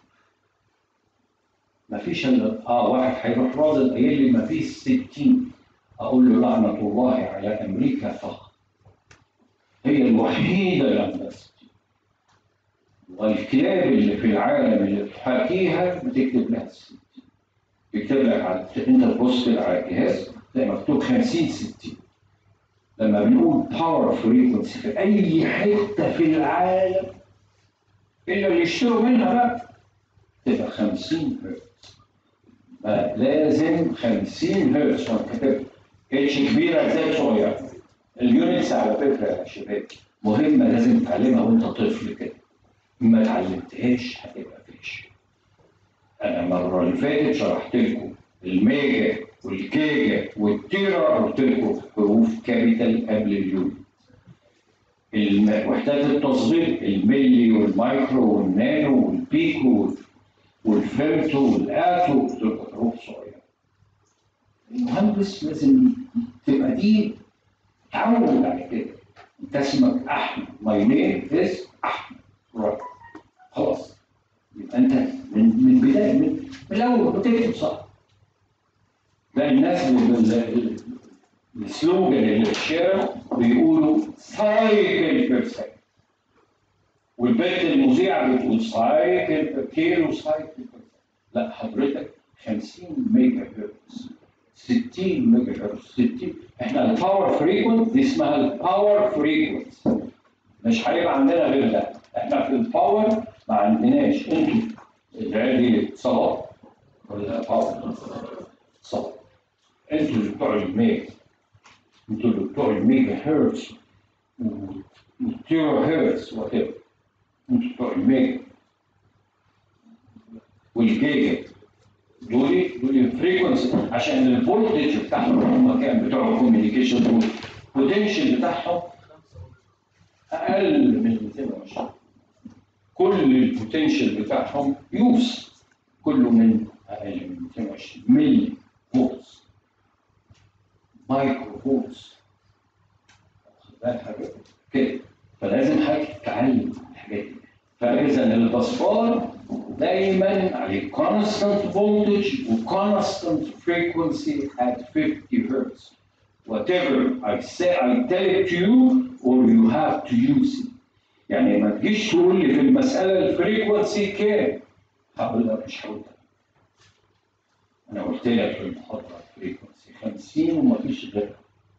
مفيش الا اه واحد هيروح راضي قايل لي مفيش 60 اقول له لعنه الله على امريكا فقط هي الوحيده اللي عندها 60 والكلاب اللي في العالم اللي بتحاكيها بتكتب لها 60 يكتب لك على انت تبص كده على الجهاز تلاقي مكتوب 50 60 لما بنقول باور فريكونسي في اي حته في العالم الا اللي يشتروا منها بقى تبقى 50 هرتز لازم 50 هرتز وانا كاتب اتش كبيره زي صغيره اليونتس على فكره يا شباب مهمه لازم تتعلمها وانت طفل كده ما اتعلمتهاش هتبقى فيش انا المره اللي فاتت شرحت لكم الميجا والكيجا والتيرا قلت لكم حروف كابيتال قبل اليونت الم- وحدات التصغير الملي والمايكرو والنانو والبيكو والفيمتو والاتو قلت لكم حروف صغيره المهندس لازم تبقى دي تعود على كده انت اسمك احمد ماي نيم از احمد right. خلاص يبقى انت من من بدايه من, من الاول بتكتب صح ده الناس اللي- اللي- السلوجن اللي في الشارع بيقولوا سايكل بير سكند والبنت المذيعه بتقول سايكل بير كيلو سايكل بير سكند لا حضرتك 50 ميجا هرتز 60 ميجا هرتز 60 احنا الباور فريكونت دي اسمها الباور فريكونت مش هيبقى عندنا غير ده احنا في الباور ما عندناش انتوا العيال دي اتصالات ولا باور اتصالات انتوا اللي بتوع الميجا انتوا اللي بتوع الميجا هرتز والتيرا هرتز وات انتوا بتوع الميجا والجيجا دول دول فريكونسي عشان الفولتج بتاعهم هم كام بتوع الكوميونيكيشن دول البوتنشال بتاعهم اقل من 220 كل البوتنشال بتاعهم يوس كله من اقل من 220 ملي فولتس مايكرو فولتس واخد بالك حضرتك؟ كده فلازم حضرتك تتعلم الحاجات دي فاذا البصفار دايما عليه constant voltage و constant frequency at 50 hertz whatever I say I tell it to you or you have to use it يعني ما تجيش تقول لي في المسألة الفريكونسي كام هقول لك مش هقول لك أنا قلت لك في المحاضرة الفريكونسي 50 ومفيش غيرها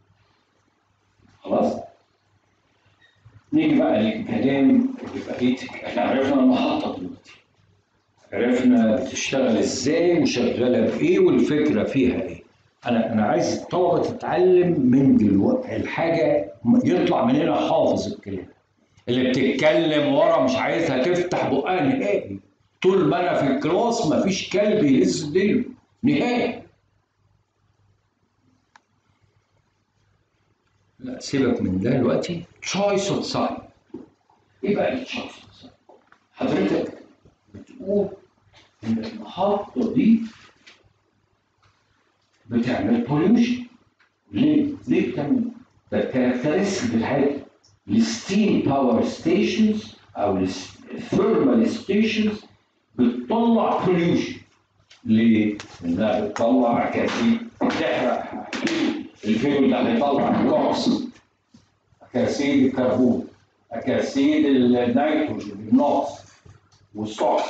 خلاص نيجي بقى للكلام اللي بقيت احنا عرفنا المحطة دلوقتي عرفنا بتشتغل ازاي وشغالة بايه والفكرة فيها ايه انا انا عايز الطلبة تتعلم من دلوقتي الحاجة يطلع من هنا حافظ الكلام اللي بتتكلم ورا مش عايزها تفتح بقها نهائي طول ما انا في الكلاس مفيش كلب يهز ديله نهائي لا سيبك من ده دلوقتي تشويس اوف ساين ايه بقى التشويس اوف ساين حضرتك بتقول ان المحطه دي بتعمل بوليوشن ليه؟ ليه بتعمل ده الكاركترستيك بتاعتها الستيم باور ستيشنز او الثيرمال ستيشنز بتطلع بوليوشن ليه؟ لانها بتطلع كثير بتحرق الفيول ده هيطلع كوكس اكاسيد الكربون اكاسيد النيتروجين النوكس والسوكس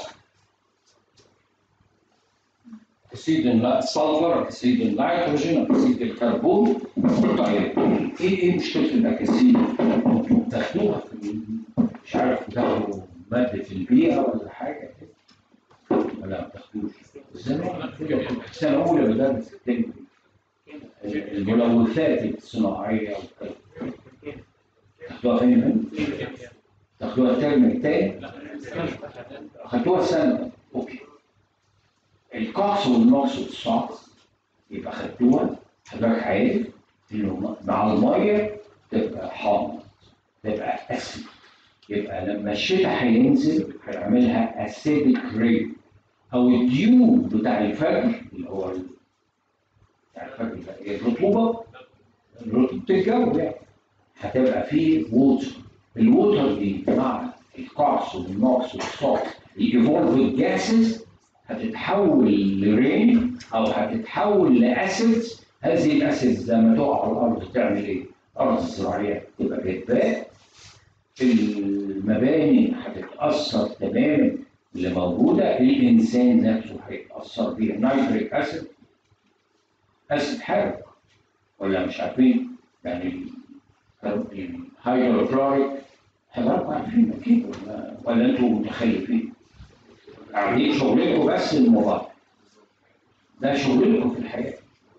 اكسيد السلفر اكسيد النيتروجين اكسيد الكربون طيب ايه ايه مشكله الاكاسيد؟ انتوا بتاخدوها في مش عارف بتاخدوا ماده البيئه ولا حاجه كده ولا ما بتاخدوش؟ زمان كده كنت في سنه اولى بدرس الكيمياء الملوثات الصناعيه وكده تاخدوها فين؟ تاخدوها الترم التاني؟ خدتوها سنه اوكي الكوكس والنوكس والصوكس يبقى خدتوها حضرتك عارف انه مع الميه تبقى حامض تبقى اسيد يبقى لما الشتاء هينزل هيعملها اسيدك رين او الديو بتاع الفجر اللي هو بتاع الفجر ده هي الرطوبه رطوبه الجو يعني هتبقى فيه ووتر الووتر دي مع الكوكس والنوكس والصوت الايفولف جاسز هتتحول لرين او هتتحول لاسيدز هذه الاسيدز لما تقع على الارض تعمل ايه؟ الارض الزراعيه تبقى جدباء المباني هتتاثر تماما اللي موجوده الانسان نفسه هيتاثر بيها نيتريك اسيد اسيد حارق ولا مش عارفين يعني الهيدروكلوريك حضراتكم عارفين اكيد ولا, ولا انتوا متخلفين؟ قاعدين شغلكم بس الموبايل ده شغلكم في الحياه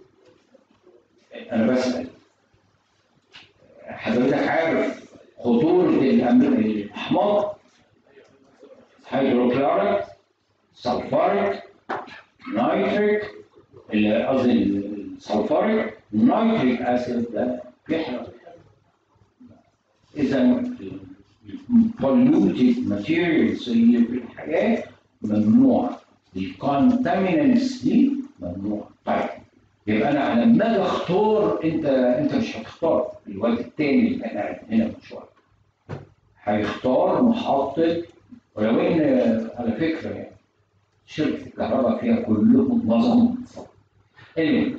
انا بسال حضرتك عارف خطوره الاحماض هيدروكلوريك سلفوريك نيتريك اللي قصدي السلفوريك نيتريك اسيد ده بيحرق اذا polluted materials اللي في الحياه ممنوعه الكونتامينانتس دي ممنوعه طيب يبقى انا لما اجي اختار انت انت مش هتختار الواد التاني اللي كان قاعد هنا من شويه هيختار محطه ولو ان على فكره يعني شركه الكهرباء فيها كلهم نظم anyway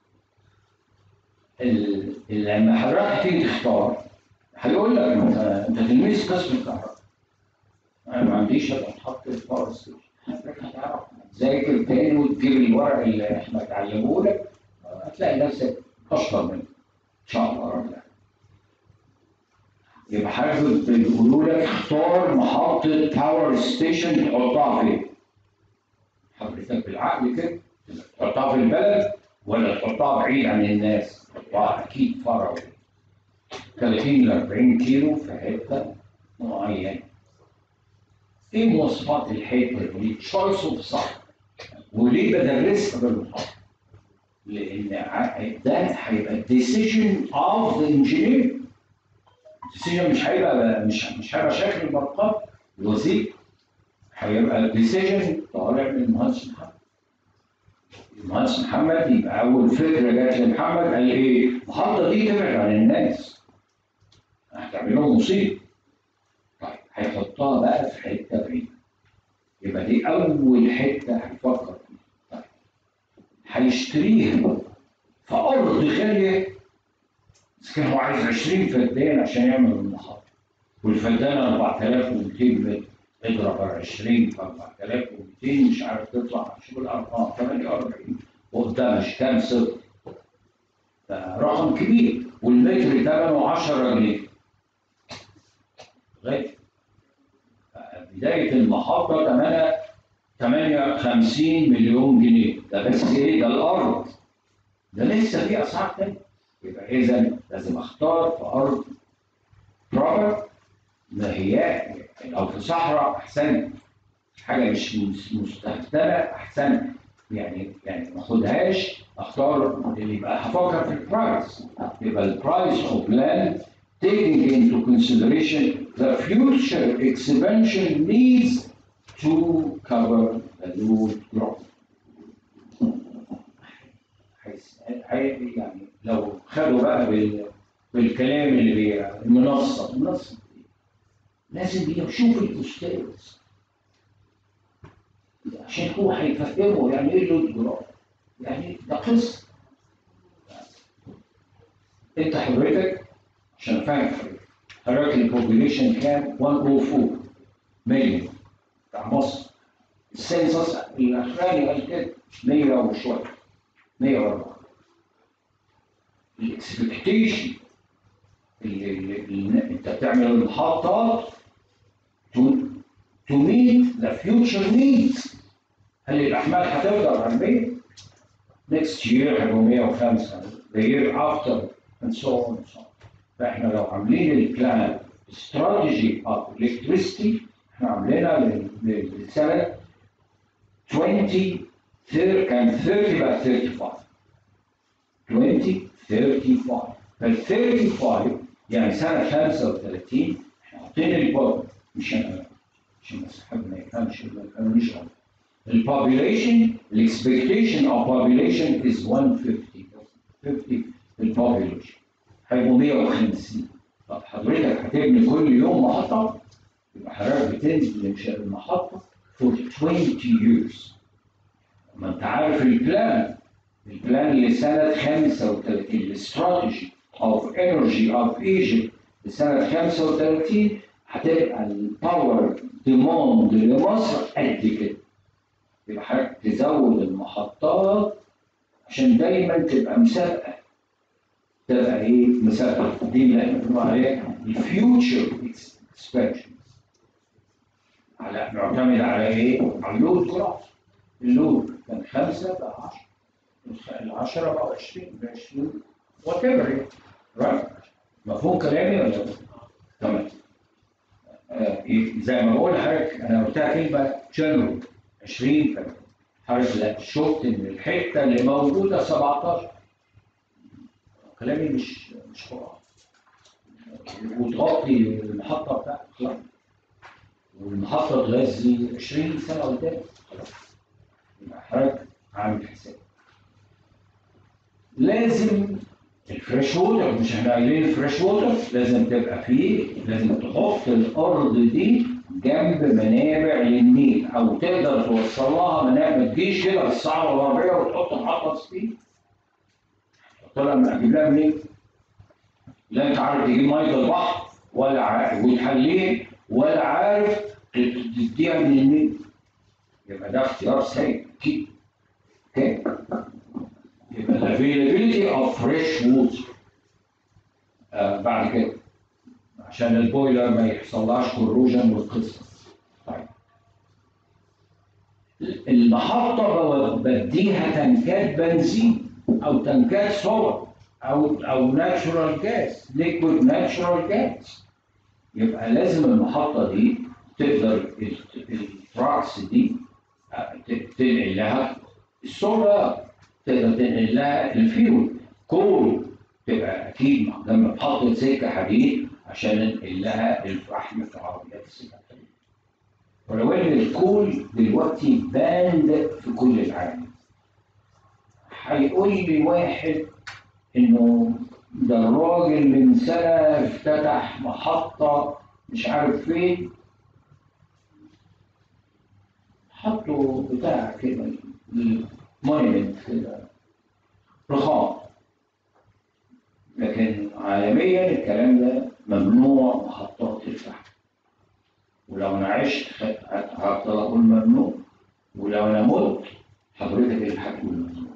لما حضرتك تيجي تختار هيقول لك انت انت تلميذ قسم الكهرباء انا ما عنديش ابقى اتحط في باور ستيشن حضرتك هتعرف تذاكر تاني وتجيب الورق اللي احنا اتعلموه لك هتلاقي نفسك اشطر منه ان شاء الله رب العالمين يبقى حضرتك بيقولوا لك اختار محطة باور ستيشن تحطها فين؟ حضرتك بالعقل كده تحطها في البلد ولا تحطها بعيد عن الناس؟ تحطها اكيد فروي 30 ل 40 كيلو في حته معينه. ايه مواصفات الحته دي؟ تشويس اوف صح وليه بدرسها بالمحاضره؟ لان ده هيبقى decision of the engineer الديسيجن مش هيبقى مش مش هيبقى شكل البرقات الوظيفه هيبقى الديسيجن طالع من المهندس محمد المهندس محمد يبقى اول فكره جت لمحمد قال ايه؟ المحطه دي تبعد عن الناس هتعمل لهم مصيبه طيب هيحطها بقى في حته بعيده يبقى دي اول حته هيفكر فيها طيب هيشتريها في ارض غاليه بس كان هو عايز 20 فدان عشان يعمل المحطة والفدان 4200 متر اضرب 20 في 4200 مش عارف تطلع شوف الارقام 48 وقدامش كام صفر رقم كبير والمتر ثمنه 10 جنيه لغايه بدايه المحطه ثمنها 58 مليون جنيه ده بس ايه ده الارض ده لسه في اسعار تانيه يبقى اذا لازم اختار في ارض بروبر ما هي او في صحراء احسن حاجه مش مستخدمه احسن يعني يعني ما اخدهاش اختار اللي يبقى هفكر في البرايس يبقى البرايس اوف لاند taking into consideration the future expansion needs to cover the load growth. يعني لو خدوا بقى بال... بالكلام اللي بي... المنصه المنصه لازم يشوف الاستاذ عشان هو هيفهمه يعني ايه اللود جراف يعني ده قصه انت حضرتك عشان فاهم حضرتك حضرتك البوبوليشن كام 104 مليون بتاع مصر السنسس الاخراني قال كده 100 وشويه 104 الاكسبكتيشن اللي, اللي انت بتعمل المحطات to, to meet the future needs هل الاحمال هتقدر على البيت؟ next year هيبقوا 105 the year after and so on and so on فاحنا لو عاملين البلان استراتيجي اوف الكتريستي احنا عاملينها للسنه 20 كان 30 بقى 35 20 35 فال 35 يعني سنه 35 احنا حاطين البوب مش انا عشان بس حد ما يفهمش ما يفهمنيش غلط البوبيليشن الاكسبكتيشن اوف population is 150 50 البوبيليشن هيبقوا 150 طب حضرتك هتبني كل يوم محطه يبقى حضرتك بتنزل انشاء المحطه for 20 years ما انت عارف البلان البلان لسنه 35 الاستراتيجي of energy of Egypt في سنه 35 هتبقى الباور ديموند لمصر قد كده يبقى حضرتك تزود المحطات عشان دايما تبقى مسابقه تبقى ايه مسابقه دي اللي احنا بنقول عليها الفيوتشر اكسبانشن على معتمد على ايه؟ على اللود كراس اللود كان خمسه بقى 10 ال 10 بقى 20 ب 20 وات ايفر رايت مفهوم كلامي ولا لا؟ تمام آه، زي ما بقول لحضرتك انا قلتها كلمه جنرال 20 كمان حضرتك لا شفت ان الحته اللي موجوده 17 كلامي مش مش قرآن وتغطي المحطه بتاعتك خلاص والمحطه تغذي 20 سنه قدام خلاص يبقى حضرتك عامل حساب لازم الفريش ووتر مش احنا قايلين الفريش ووتر لازم تبقى فيه لازم تحط الارض دي جنب منابع للنيل او تقدر توصل لها منابع ما تجيش كده في الصحراء الغربيه وتحط محطه سبيد تحط لها من اجيب لها منين؟ لا انت عارف تجيب ميه البحر ولا عارف وتحليه ولا عارف تديها من النيل يبقى ده اختيار سيء اكيد اوكي يبقى الافيلابيلتي اوف فريش ووتر بعد كده عشان البويلر ما يحصلهاش كوروجن والقصه طيب المحطه بديها تنكات بنزين او تنكات صور او او ناتشورال جاز ليكويد ناتشورال جاز يبقى لازم المحطه دي تقدر التراكس دي تنقل لها السولار تقدر تنقل لها الفيول كول تبقى اكيد لما محطه سكه حديد عشان ننقل لها الفحم في عربيات السكه ولو ان الكول دلوقتي باند في كل العالم هيقول لي واحد انه ده الراجل من سنه افتتح محطه مش عارف فين حطوا بتاع كده مونيمنت كده رخام لكن عالميا الكلام ده ممنوع محطات الفحم ولو انا عشت هفضل اقول ممنوع ولو انا مت حضرتك اللي هتقول ممنوع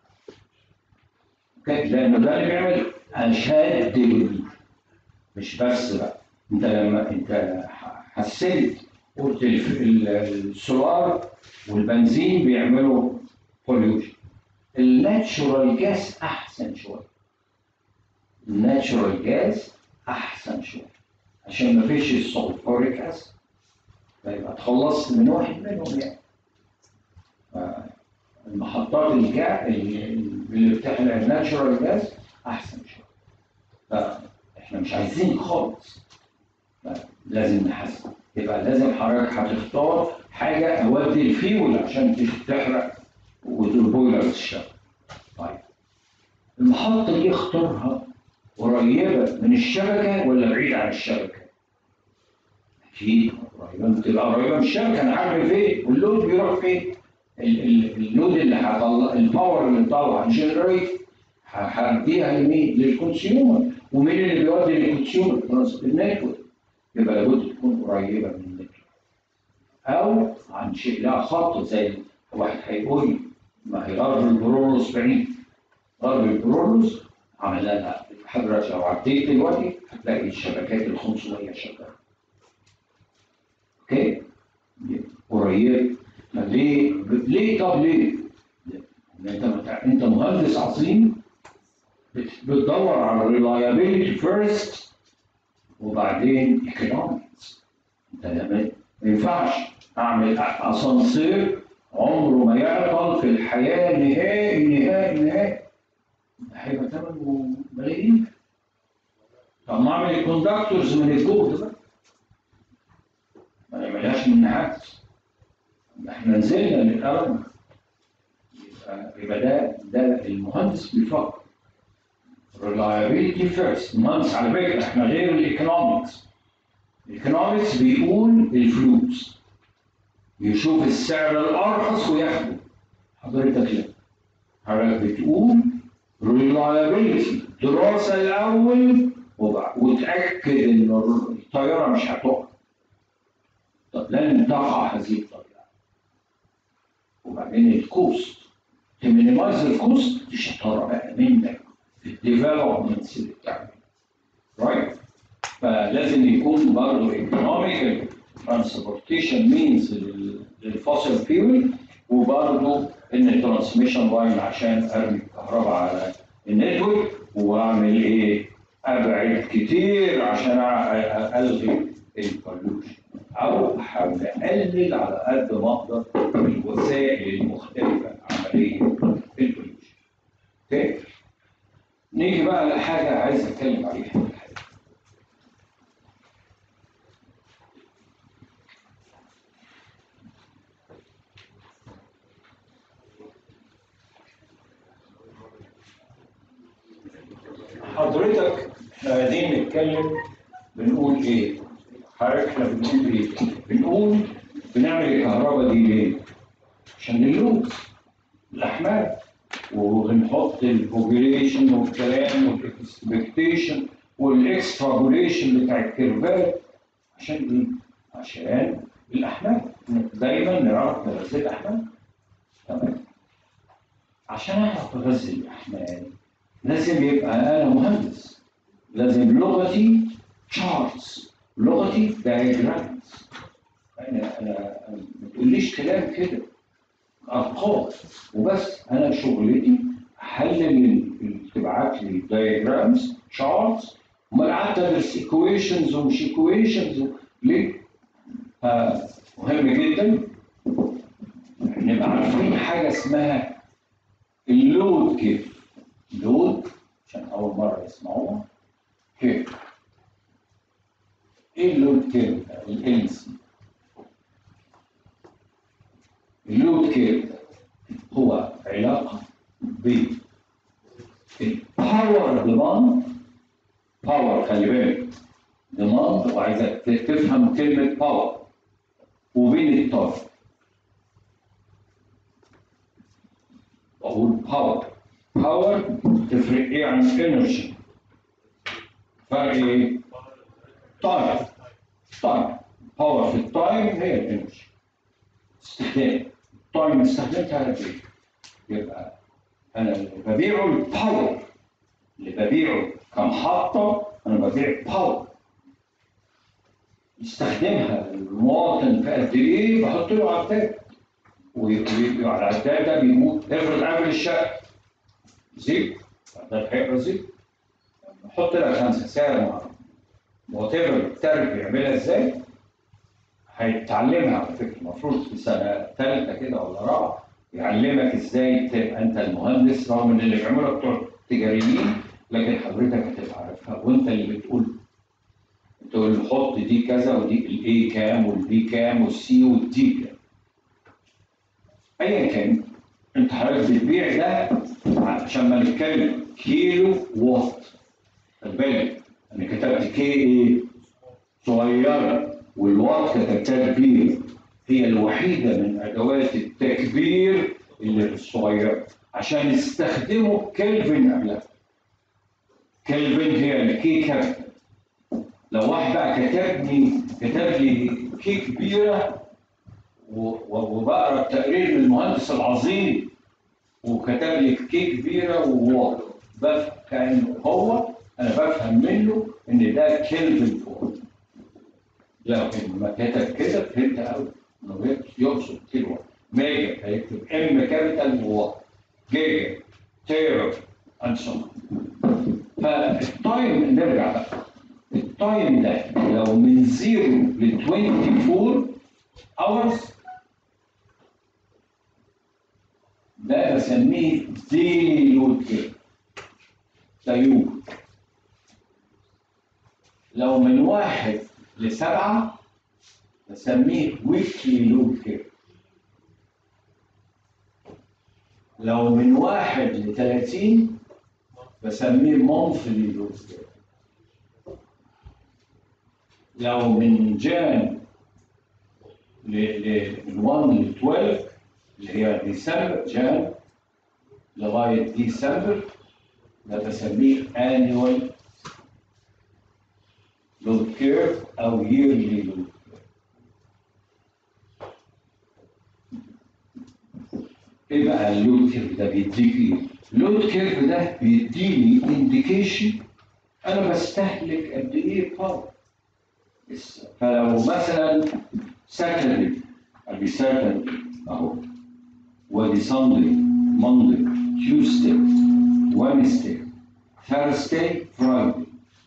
لانه ده اللي بيعمل اشد مش بس بقى انت لما انت حسيت قلت السولار والبنزين بيعملوا بوليوشن الناتشورال جاز احسن شويه الناتشورال جاز احسن شويه عشان ما فيش السلفوريك اسيد فيبقى اتخلصت من واحد منهم يعني المحطات الجا اللي بتحرق الناتشورال جاز احسن شويه فاحنا مش عايزين خالص لازم نحسن يبقى لازم حضرتك هتختار حاجه اودي الفيول عشان تحرق والبويلر تشتغل طيب المحطه دي اختارها قريبه من الشبكه ولا بعيده عن الشبكه؟ اكيد قريبه بتبقى قريبه من الشبكه انا عارف فين واللود بيروح فين؟ اللود اللي هطلع الباور اللي طالعه جنريت هديها لمين؟ للكونسيومر ومين اللي بيودي للكونسيومر؟ النتورك يبقى لابد تكون قريبه من النتورك او عن شيء لها خط زي واحد هيقول ما هي غرب البرولوس بعيد غرب البرولوس عمل لها حضرتك لو عديت دلوقتي هتلاقي الشبكات ال 500 شغاله اوكي قريب ليه ليه طب ليه؟ انت انت مهندس عظيم بتدور على الريلايبيلتي فيرست وبعدين ايكونومكس انت ما ينفعش اعمل اسانسير عمره ما يعطل في الحياه نهائي نهائي نهائي هيبقى ثمنه ملايين طب ما اعمل الكوندكتورز من الجهد بقى ما نعملهاش من نحاس احنا نزلنا للارض يبقى يبقى ده ده المهندس بيفكر reliability first المهندس على فكره احنا غير الايكونومكس الايكونومكس بيقول الفلوس يشوف السعر الارخص وياخده حضرتك لا حضرتك بتقول reliability دراسه الاول وبع- وتأكد إن الطيارة مش هتقع طب لن تقع هذه الطيارة وبعدين الكوست تمينيمايز الكوست دي شطارة بقى منك في الديفلوبمنتس اللي بتعمل رايت فلازم يكون برضه ايكونوميكال ترانسبورتيشن مينز للفوسيل فيول وبرضه ان الترانسميشن لاين عشان ارمي الكهرباء على النتورك واعمل ايه؟ ابعد كتير عشان أ- الغي البولوشن او احاول اقلل على قد ما اقدر الوسائل المختلفه عمليه البولوشن. اوكي؟ نيجي بقى لحاجه عايز اتكلم عليها في الحقيقة. حضرتك احنا قاعدين نتكلم بنقول ايه؟ حضرتك احنا بنقول ايه؟ بنقول بنعمل الكهرباء دي ليه؟ عشان اللوز الاحمال وبنحط البوبيليشن والكلام والاكسبكتيشن والاكسترابوليشن بتاع الكيرفات عشان ايه؟ عشان الاحمال دايما نعرف نغذي الاحمال تمام عشان اعرف اغذي الاحمال لازم يبقى انا مهندس لازم لغتي تشارتس لغتي دايجرامز انا انا أنا ما تقوليش كلام كده ارقام وبس انا شغلتي احلل ال- ال- تبعت لي دايجرامز تشارتس امال قعدت ادرس ايكويشنز ومش ايكويشنز ليه؟ آه، مهم جدا نبقى عارفين حاجه اسمها اللود كيف لود عشان اول مره يسمعوها كيف ايه اللود كيف ده الانس اللود كيف ده هو علاقه بين الباور ديماند باور خلي بالك ديماند وعايزك تفهم كلمه باور وبين التايم اقول باور باور تفرق ايه عن انرجي فرق ايه تايم تايم باور في التايم هي الانرجي استخدام التايم استخدمتها قد ايه يبقى انا اللي ببيعه الباور اللي ببيعه كمحطه انا ببيع باور يستخدمها المواطن في قد ايه بحط له عداد وعلى العداد ده بيموت افرض عامل الشقه زيت ده هيبقى زيت نحط لها خمسه سعر وات ايفر الترك بيعملها ازاي هيتعلمها على فكره المفروض في سنه ثالثه كده ولا رابعه يعلمك ازاي تبقى انت المهندس رغم ان اللي بيعملها بتوع تجاريين لكن حضرتك هتبقى عارفها وانت اللي بتقول تقول له حط دي كذا ودي الاي كام والبي كام والسي والدي كام ايا كان انت حضرتك بتبيع ده عشان ما نتكلم كيلو وات خد بالك انا كتبت كي ايه صغيره والوات كتبتها كبيره هي الوحيده من ادوات التكبير اللي الصغيره عشان يستخدموا كلفن قبلها كلفن هي الكي كابيتال لو واحد بقى كتبني كتب لي كي كبيره و- و- وبقرا التقرير من المهندس العظيم وكتب لي كي كبيره وواضح بفهم كان هو انا بفهم منه ان ده كلفن فوق لكن ما كتب كده فهمت قوي انه يقصد كيلو ميجا هيكتب ام كابيتال و جيجا تيرا اند سو فالتايم نرجع بقى التايم ده لو من 0 ل 24 hours ده بسميه ديلي لود كير سيوب لو من واحد لسبعة بسميه ويكلي لود كير لو من واحد لثلاثين بسميه مونثلي لود كير لو من جان ل ل من 1 ل 12 اللي هي ديسمبر جان لغايه ديسمبر ده بسميه annual لود كيرف او ييرلي لود ايه بقى اللود كيرف ده بيديك ايه؟ اللود كيرف ده بيديني انديكيشن انا بستهلك قد ايه باور فلو مثلا ساتردي ادي ساتردي اهو وادي ساندي ماندي تيوزداي وينزداي ثيرزداي فرايداي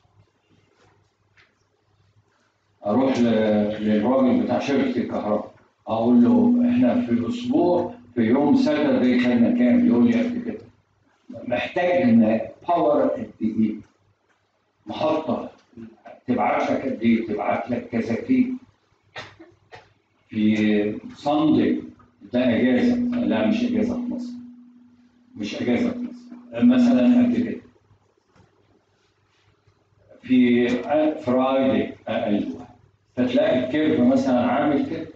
اروح ل- للراجل بتاع شركه الكهرباء اقول له احنا في الاسبوع في يوم ساتردي خدنا كام؟ يقول لي قد كده محتاج ان باور قد ايه؟ محطه تبعت لك قد ايه؟ تبعت لك كذا كيلو في صندي ده اجازه لا مش اجازه في مصر مش اجازه في مصر مثلا قد كده في فرايدي اقل واحد فتلاقي الكيرف مثلا عامل كده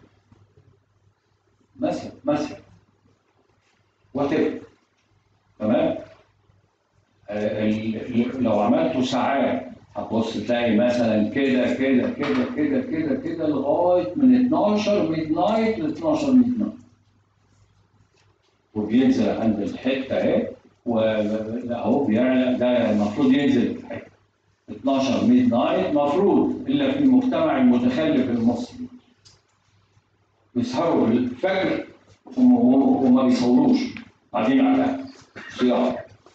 مثلا مثلا وات تمام آه، ال- ال- لو عملته ساعات هتبص تلاقي مثلا كده كده كده كده كده كده لغايه من 12 ميد نايت ل 12 ميد نايت وبينزل عند الحته اهي واهو بيعلى ده المفروض ينزل في الحته 12 ميد نايت مفروض الا في المجتمع المتخلف المصري بيسهروا الفجر وم- وم- وما بيصوروش قاعدين على صيام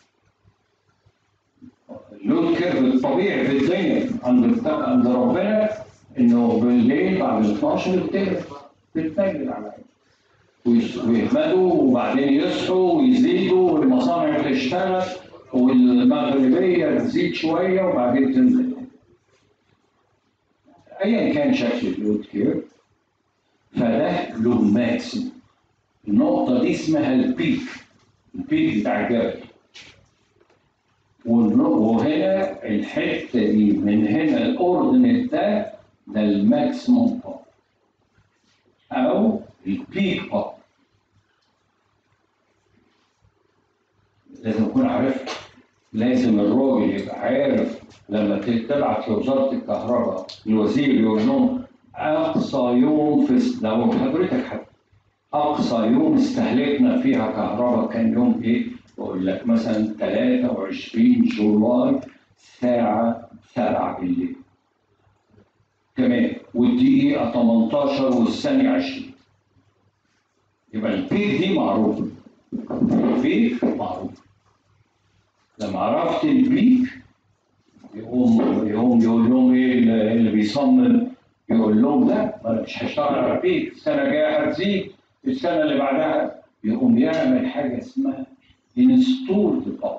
اللود كيرف الطبيعي في الدنيا عند بتاع- عند ربنا انه بالليل بعد ال 12 بتقلب بتنزل على عينه. ويس- ويهمدوا وبعدين يصحوا ويزيدوا والمصانع تشتغل والمغربيه تزيد شويه وبعدين تنزل ايا كان شكل اللود كيرف فده له ماكسيموم النقطة دي اسمها البيك البيك بتاع الجبل والن- وهنا الحتة دي من هنا الاوردينيت ده ده الماكسيموم باور أو البيك باور لازم أكون عارفها لازم الراجل يبقى عارف لما تبعت لوزارة الكهرباء الوزير يقول لهم أقصى يوم في لو حضرتك حتى أقصى يوم استهلكنا فيها كهرباء كان يوم إيه؟ بقول لك مثلا 23 جولاي الساعة 7 بالليل. تمام والدقيقة 18 والثانية 20. يبقى البيك دي معروفة. البيك معروف. لما عرفت البيك يقوم يقوم يقول لهم ايه اللي اللي بيصمم يقول لهم لا ما انا مش هشتغل على البيك السنه الجايه هتزيد السنه اللي بعدها يقوم يعمل حاجه اسمها انستولد باور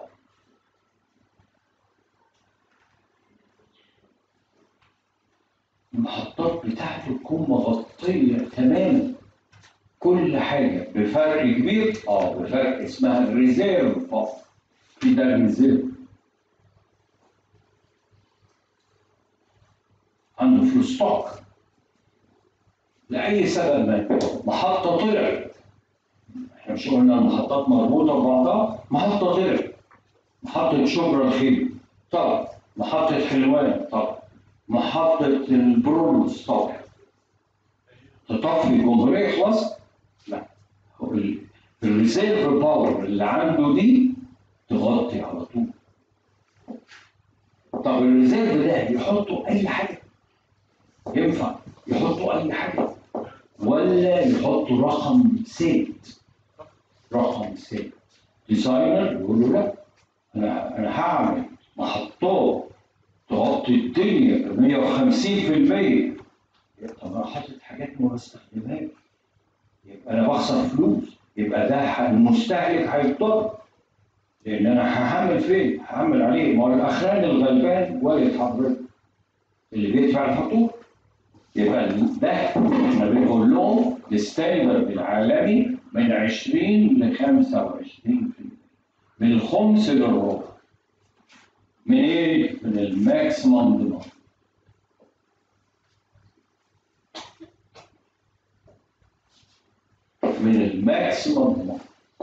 المحطات بتاعته تكون مغطيه تماما كل حاجه بفرق كبير اه بفرق اسمها الريزيرف باور في ده الريزيرف عنده في الستوك لأي سبب ما محطة طلعت احنا مش قلنا المحطات مربوطة ببعضها محطة طلعت محطة شبرا الخيل طبعا محطة حلوان طبعا محطة البرولوس طبعا تطفي الجمهورية خلاص؟ لا هو ال- الريزيرف باور اللي عنده دي تغطي على طول طب الريزيرف ده يحطوا أي حاجة ينفع يحطوا اي حاجه ولا يحطوا رقم ثابت رقم ثابت ديزاينر يقول له لا انا انا هعمل محطات تغطي الدنيا ب 150% طب انا حاطط حاجات ما بستخدمهاش يبقى انا بخسر فلوس يبقى ده ح- المستهلك هيضطر لان انا هعمل فين؟ هعمل عليه ما هو الاخران الغلبان والد حضرتك اللي بيدفع الفاتوره يبقى ده احنا بنقول لهم الستاندرد العالمي من 20 ل 25% من الخمس للربع من ايه؟ من الماكسيمم ديماند من الماكسيمم ديماند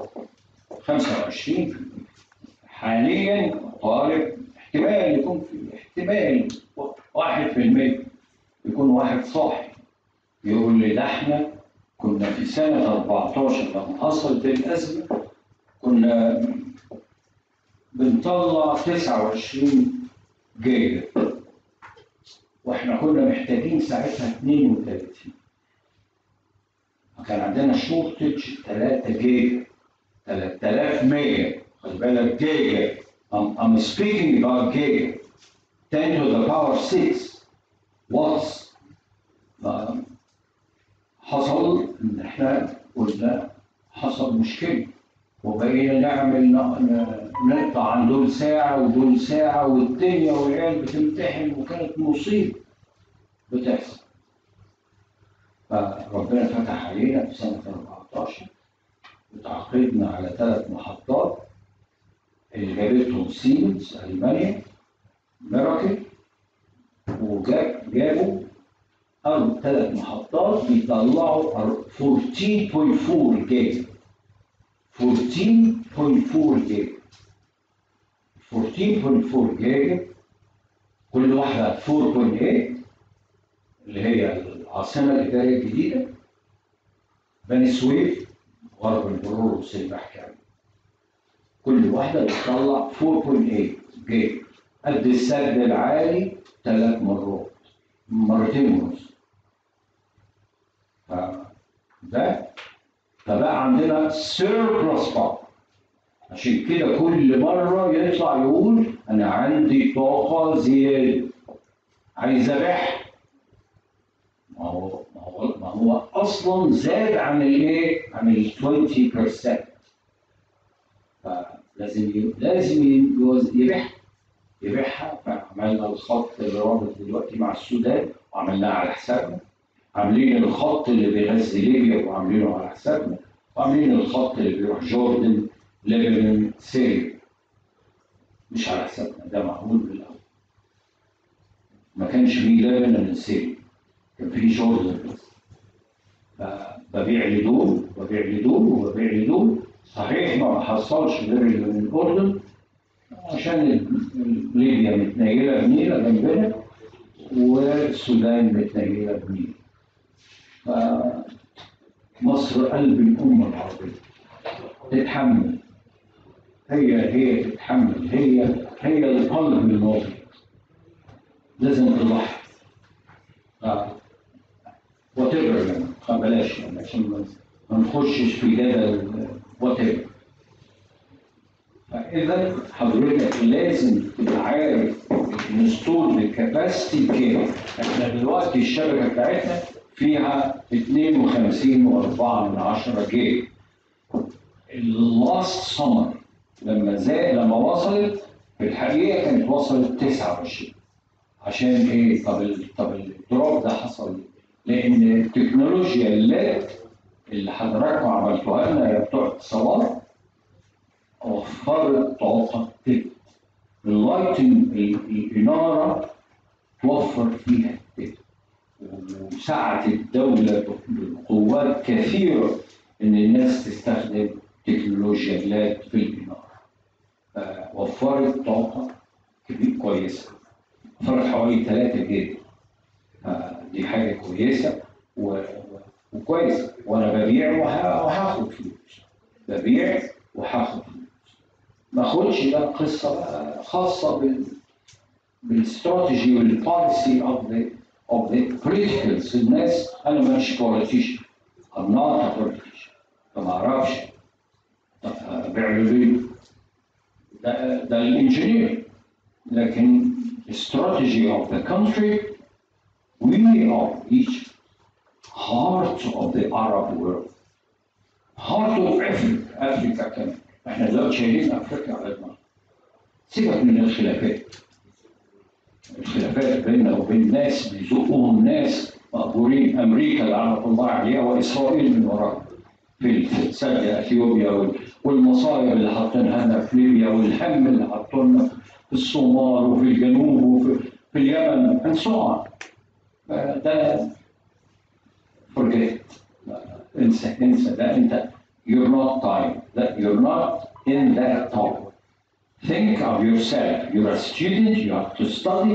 25% حاليا طالب احتمال يكون في احتمال 1% واحد في المية يكون واحد صاحي يقول لي ده احنا كنا في سنة 14 لما حصلت الأزمة كنا بنطلع 29 جيجا واحنا كنا محتاجين ساعتها 32 فكان عندنا شورتج 3 جيجا 3100 خلي بالك جيجا I'm, I'm speaking about giga 10 to the power 6 watts حصل ان احنا قلنا حصل مشكله وبقينا نعمل نقطع عن دول ساعه ودول ساعه والدنيا والعيال بتمتحن وكانت مصيبه بتحصل فربنا فتح علينا في سنه 14 وتعاقدنا على ثلاث محطات اللي جابتهم سيمنز المانيا ميراكل وجاب جابوا أو ثلاث محطات بيطلعوا 14.4 جيجا 14.4 جيجا 14.4 جيجا كل واحدة 4.8 اللي هي العاصمة الإدارية الجديدة بني سويف غرب البرور وسيل بحكي كل واحدة بتطلع 4.8 جيجا قد السد العالي ثلاث مرات مرتين ونص فده فبقى عندنا سيربلس باور عشان كده كل مرة يطلع يقول أنا عندي طاقة زيادة عايز أبيعها ما هو ما هو ما هو أصلا زاد عن الإيه؟ عن ال 20% فلازم لازم يبيعها يبيعها فعملنا الخط اللي رابط دلوقتي مع السودان وعملناه على حسابنا عاملين الخط اللي بيغذي ليبيا وعاملينه على حسابنا وعاملين الخط اللي بيروح جوردن لبنان سوريا مش على حسابنا ده معمول بالاول ما كانش فيه لبنان من سوريا كان فيه جوردن بس فببيع لدول وببيع لدول وببيع لدول صحيح ما حصلش غير اللي من الاردن عشان ليبيا متنيله بنيله جنبنا والسودان متنيله بنيله فمصر قلب الامه العربيه تتحمل هي هي تتحمل هي هي القلب الوطني لازم تضحي وات ايفر بلاش يعني عشان ما نخشش في جدل وات ايفر فاذا حضرتك لازم تبقى عارف الانستول بالكاباسيتي كام احنا دلوقتي الشبكه بتاعتنا فيها 52 و4 من 10 جيجا اللاست سمر لما زاد لما وصلت في الحقيقه كانت وصلت 29 عشان ايه؟ طب ال طب الدروب ده حصل لان التكنولوجيا اللي اللي حضراتكم عملتوها لنا يا بتوع اتصالات وفرت طاقه كتير اللايتنج الاناره توفر فيها كتير وسعت الدوله بقوات كثيره ان الناس تستخدم تكنولوجيا اللاد في الاناره وفرت طاقه كبير كويسه وفرت حوالي 3 جيجا دي حاجه كويسه و... وكويس وانا ببيع وهاخد فلوس ببيع وهاخد فلوس ما اخدش ده قصه بقى خاصه بال بالاستراتيجي والبوليسي اوف ذا اوف ذا بوليتيكالز الناس انا مش بوليتيشن I'm not a politician فما اعرفش ابيع له ليه ده ده الانجينير لكن strategy of the country we are each heart of the Arab world heart of Africa Africa كمان احنا دلوقتي شايلين افريقيا على دماغنا سيبك من الخلافات الخلافات بيننا وبين ناس بيزقهم ناس مقبورين امريكا لعنه الله عليها واسرائيل من وراها في سد اثيوبيا والمصايب اللي حاطينها لنا في ليبيا والهم اللي حاطيننا في الصومال وفي الجنوب وفي في اليمن and so on ده forget انسى انسى ده انت you're not time that you're not in that topic think of yourself you're a student you have to study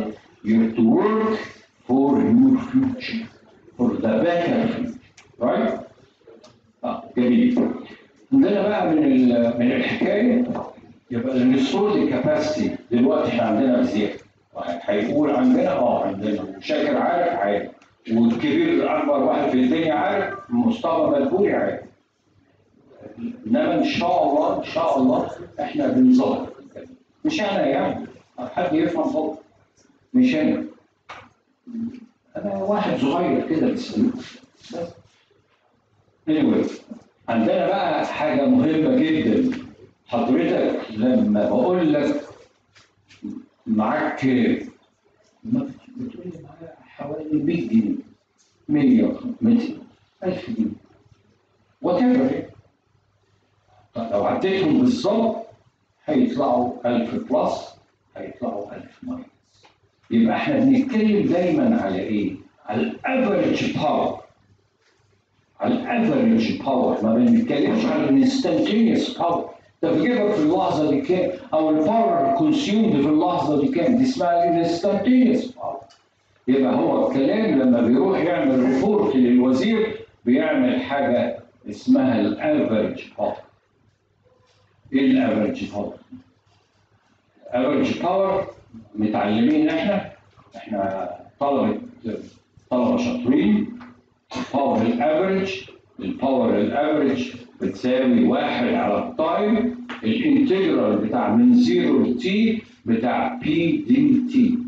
You have to work for your future, for the better future, right? اه جميل. عندنا بقى من ال- من الحكايه يبقى الانستول كاباسيتي دلوقتي احنا عندنا بزياده. واحد هيقول عندنا اه عندنا وشاكر عارف عارف والكبير اكبر واحد في الدنيا عارف مصطفى مدبولي عارف. انما ان شاء الله ان شاء الله احنا بنظبط مش انا يعني حد يفهم غلط مش انا انا واحد صغير كده بسأله بس anyway عندنا بقى حاجة مهمة جدا حضرتك لما بقول لك معاك ما بتقول لي معايا حوالي 100 جنيه 100 200 1000 جنيه وات ايفر لو عديتهم بالظبط هيطلعوا 1000 بلس هيطلعوا 1000 ماينس يبقى احنا بنتكلم دايما على ايه؟ على الافريج باور على الافريج باور ما بنتكلمش على الانستنتينيوس باور تفجيرك في اللحظه دي كام او الباور كونسيومد في اللحظه دي كام دي اسمها الانستنتينيوس باور يبقى هو الكلام لما بيروح يعمل ريبورت للوزير بيعمل حاجه اسمها الافريج باور ايه الافريج باور؟ الافريج باور متعلمين احنا احنا طلبه طلبه شاطرين باور الافريج الباور الافريج بتساوي واحد على التايم الانتجرال بتاع من زيرو لتي بتاع بي دي تي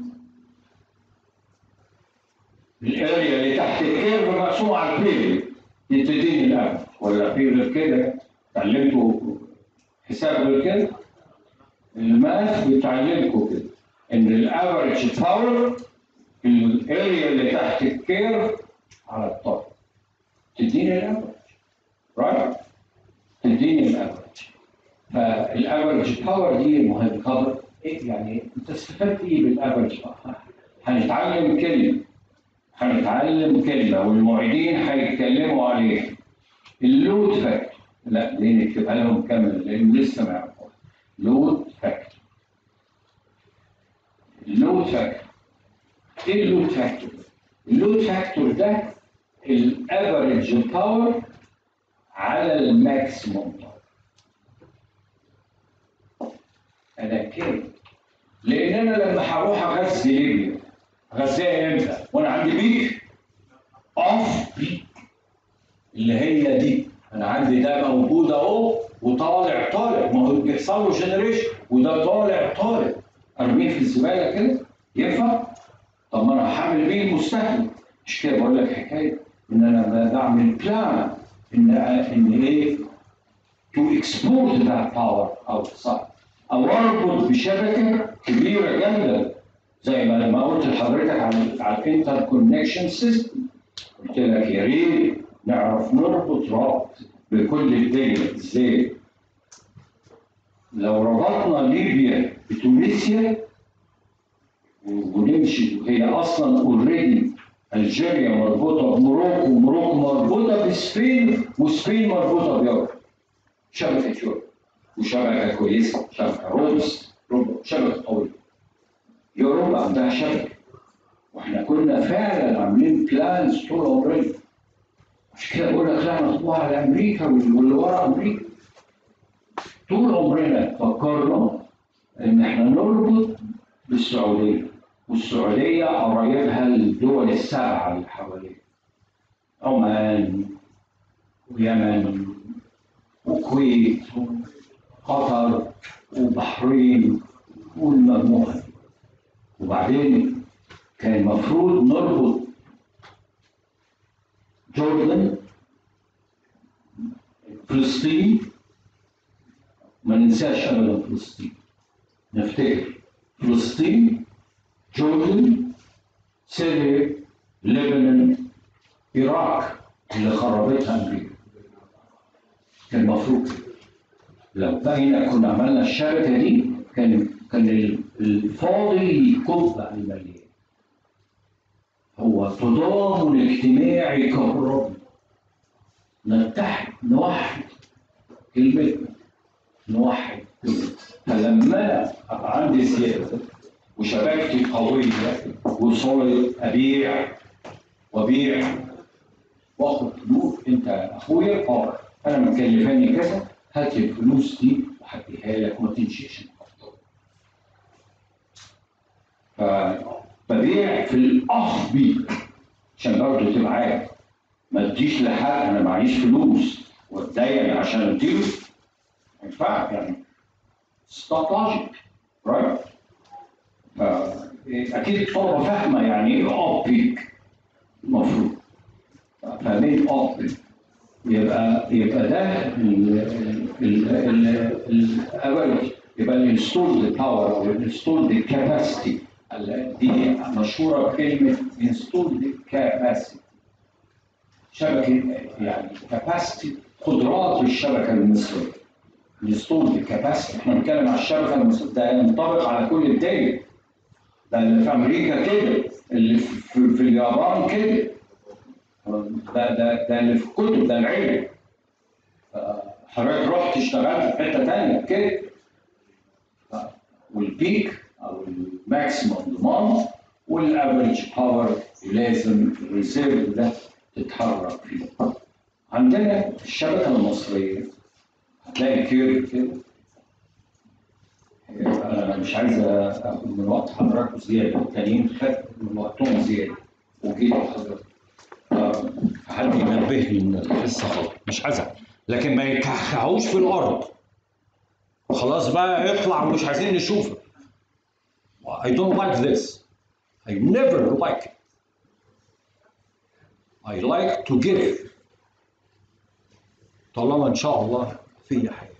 الاريا اللي تحت الكيرف مقسومه على البيريد دي تديني الافريج ولا في غير كده اتعلمتوا حساب غير كده الماث بيتعلمكم كده ان الافريج باور الاريا اللي تحت الكيرف على الطرف تديني الافريج رايت تديني الافريج فالافريج باور دي مهم طب إيه يعني انت استفدت ايه بالافريج باور؟ هنتعلم كلمه هنتعلم كلمه والمعيدين هيتكلموا عليها اللود فاكتور لا دي نكتبها لهم كامل لان لسه ما يعرفوها لود فاكتور اللود فاكتور ايه اللود فاكتور؟ اللود فاكتور ده الافريج باور على الماكسيموم باور انا كده لان انا لما هروح اغذي ليبيا اغذيها امتى؟ وانا عندي بيك اوف بيك اللي هي دي انا عندي ده موجود اهو وطالع طالع ما هو بيحصل له جنريشن وده طالع طالع ارميه في الزباله كده ينفع؟ طب ما انا هعمل بيه المستهلك مش كده بقول لك حكايه ان انا بعمل بلان ان ان ايه تو اكسبورت ذات باور اوتسايد او اربط بشبكه كبيره جدا زي ما لما قلت لحضرتك على على الانتر كونكشن سيستم قلت لك يا ريت نعرف نربط ربط بكل الدنيا ازاي لو ربطنا ليبيا بتونسيا ونمشي هي اصلا اوريدي الجيريا مربوطه بموروكو وموروكو مربوطه بسبين وسبين مربوطه بيوروب شبكه يوروب وشبكه كويسه شبكه روبس شبكه قويه يوروب عندها شبكه واحنا كنا فعلا عاملين بلانز طول عمرنا مش كده بقول لك لا مطبوعه على امريكا واللي ورا امريكا طول عمرنا فكرنا ان احنا نربط بالسعوديه والسعوديه قرايبها الدول السبعه اللي حواليها عمان ويمن وكويت وقطر وبحرين والمجموعه دي وبعدين كان المفروض نربط جوردن فلسطين ما ننساش ابدا فلسطين نفتكر فلسطين جوردن سوريا لبنان العراق اللي خربتها امريكا كان المفروض لو بقينا كنا عملنا الشبكه دي كان كان الفاضي يكب على المليان هو تضامن اجتماعي كهربي نتحد نوحد كلمتنا نوحد فلما ابقى عندي زياده وشبكتي قويه وصول ابيع وبيع واخد فلوس انت اخويا اه انا مكلفاني كذا هات الفلوس دي وهديها لك وما تمشيش فببيع في الاخ بيك عشان برضه تبقى عارف ما تديش لحد انا معيش فلوس واتضايق عشان اديله ما ينفعش يعني It's not logic, right? اكيد الطلبه فاهمه يعني ايه اوف بيك المفروض فاهمين اوف بيك يبقى يبقى ده الاول يبقى الانستولد باور او الانستولد كاباسيتي دي مشهوره بكلمه انستولد كاباسيتي شبكه يعني كاباسيتي قدرات الشبكه المصريه الانستولد كاباسيتي احنا بنتكلم على الشبكه المصريه ده ينطبق على كل الدول ده اللي في امريكا كده اللي في, في اليابان كده ده ده ده اللي في الكتب ده العلم حضرتك رحت اشتغلت في حته ثانيه كده والبيك او الماكسيموم ديماند والافريج باور لازم الريزيرف ده تتحرك فيه عندنا الشبكه المصريه هتلاقي كيرف كده انا مش عايز اخد من وقت حضراتكم زياده التانيين خدت من وقتهم زياده وجيت لحضرتك حد ينبهني من الحصه خالص مش هزعل لكن ما يكحكحوش في الارض خلاص بقى اطلع ومش عايزين نشوفك I don't like this I never like it I like to give طالما ان شاء الله في حاجه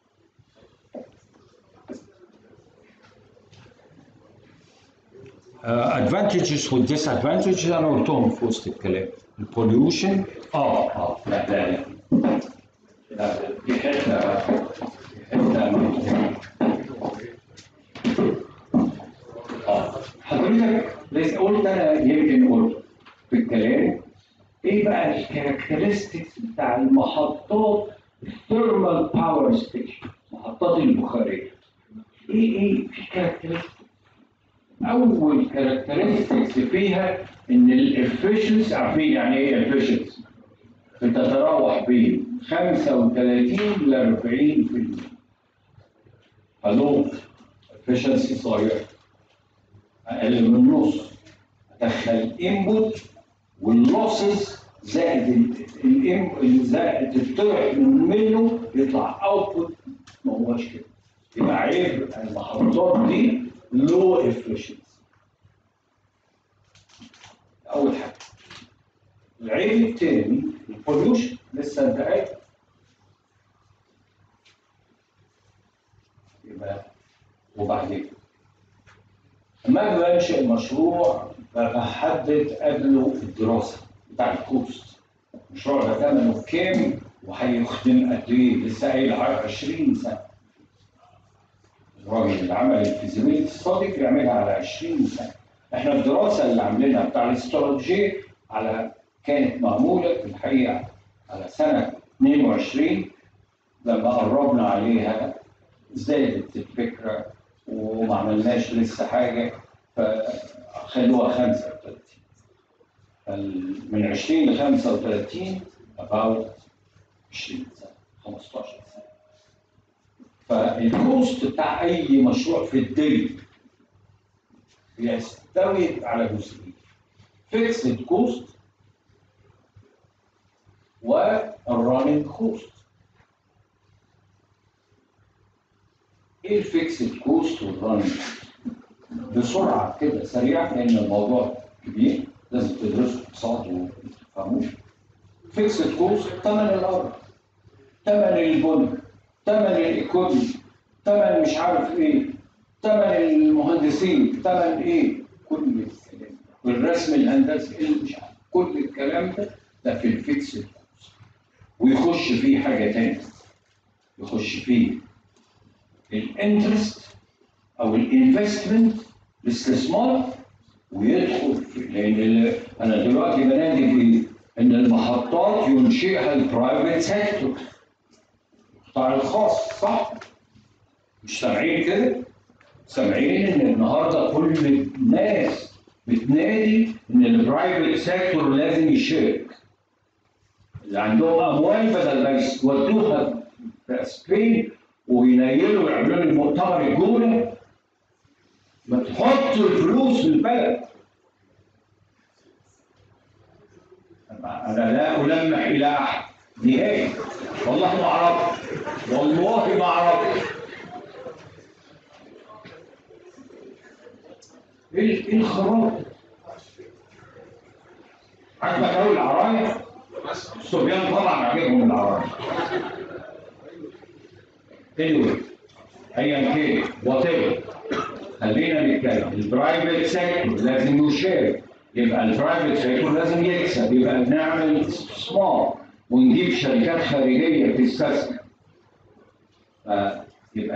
advantages و disadvantages انا قلتهم في وسط الكلام البوليوشن اه اه لا لا لا لا دي حته حته اه حضرتك لسه قلت انا يمكن قلت في الكلام ايه بقى الكاركترستكس بتاع المحطات الثيرمال باور ستيشن محطات البخاريه ايه ايه في كاركترستكس اول كاركترستكس فيها ان الافشنسي عارفين يعني ايه افشنسي بتتراوح بين 35 ل 40% الو افشنسي صغير اقل من النص ادخل انبوت واللوسز زائد الام زائد الطرح منه يطلع اوتبوت ما هوش كده يبقى عيب المحطات دي لو افشنسي اول حاجه العيب الثاني البوليوشن لسه انت قايل يبقى وبعدين لما اجي انشئ المشروع بحدد قبله الدراسه بتاع الكوست المشروع ده ثمنه كام وهيخدم قد ايه لسه قايل 20 سنه الراجل اللي عمل الفيزيبيليتي ستادي بيعملها على 20 سنه احنا الدراسه اللي عاملينها بتاع الاستراتيجيه على كانت معموله في الحقيقه على سنه 22 لما قربنا عليها زادت الفكره وما عملناش لسه حاجه فخلوها 35 من 20 ل 35 about 20 سنه 15 سنه فالكوست بتاع اي مشروع في الدنيا يستوي على جزئين فيكسد كوست والراننج كوست ايه الفيكسد كوست والراننج بسرعه كده سريعه لان الموضوع كبير لازم تدرسوا اقتصاد وتفهموه فيكسد كوست ثمن الارض ثمن البنى ثمن الايكوبي ثمن مش عارف ايه ثمن المهندسين ثمن ايه كل الكلام والرسم الهندسي اللي مش عارف كل الكلام ده ده في الفيكسد كوست ويخش فيه حاجه تانية يخش فيه الانترست او الانفستمنت الاستثمار ويدخل في لان انا دلوقتي بنادي في ان المحطات ينشئها البرايفت سيكتور القطاع الخاص صح؟ مش سامعين كده؟ سامعين ان النهارده كل الناس بتنادي ان البرايفت سيكتور لازم يشارك اللي عندهم اموال بدل ما يودوها في اسبين وينيلوا ويعملوا لي مؤتمر الجونه ما تحطوا الفلوس في البلد انا لا المح الى احد نهائي والله ما اعرف والله ما اعرف ايه إيه الخراب عجبك قوي العرايس الصبيان طبعا عجبهم العرايس anyway ايا كان وات خلينا نتكلم البرايفت سيكتور لازم يشارك يبقى البرايفت سيكتور لازم يكسب يبقى بنعمل استثمار ونجيب شركات خارجيه تستثمر فيبقى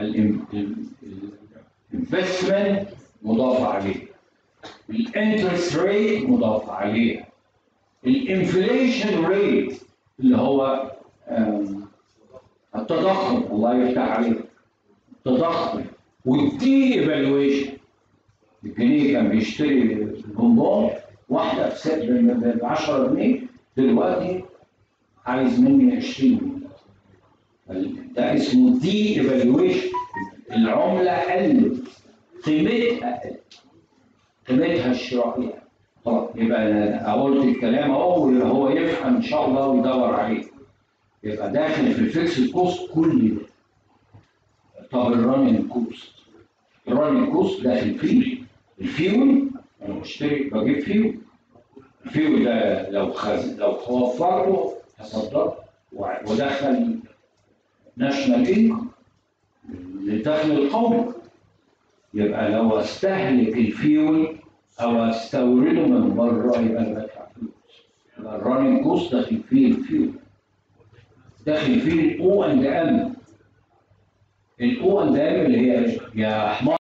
الانفستمنت مضاف عليه الانترست ريت مضاف عليه الانفليشن ريت اللي هو آم، التضخم الله يفتح عليك التضخم والدي ايفالويشن الجنيه كان بيشتري بونبون واحده ب 10 جنيه دلوقتي عايز مني 20 جنيه ده اسمه دي ايفالويشن العمله قلت قيمتها قلت قيمتها الشرائيه خلاص يبقى انا قلت الكلام اهو واللي هو يفهم ان شاء الله ويدور عليه يبقى داخل في الفيكس كوست كل ده طب الراننج كوست الراننج كوست داخل فيه الفيول انا بشتري بجيب فيول الفيول ده لو خز... لو وفرته هصدره وع- ودخل ناشونال انكم للدخل القومي يبقى لو استهلك الفيول او استورده من بره يبقى انا بدفع فلوس يبقى الراننج كوست داخل فيه الفيول داخل فيه الاو اند ام الاو اند ام اللي هي يا حمار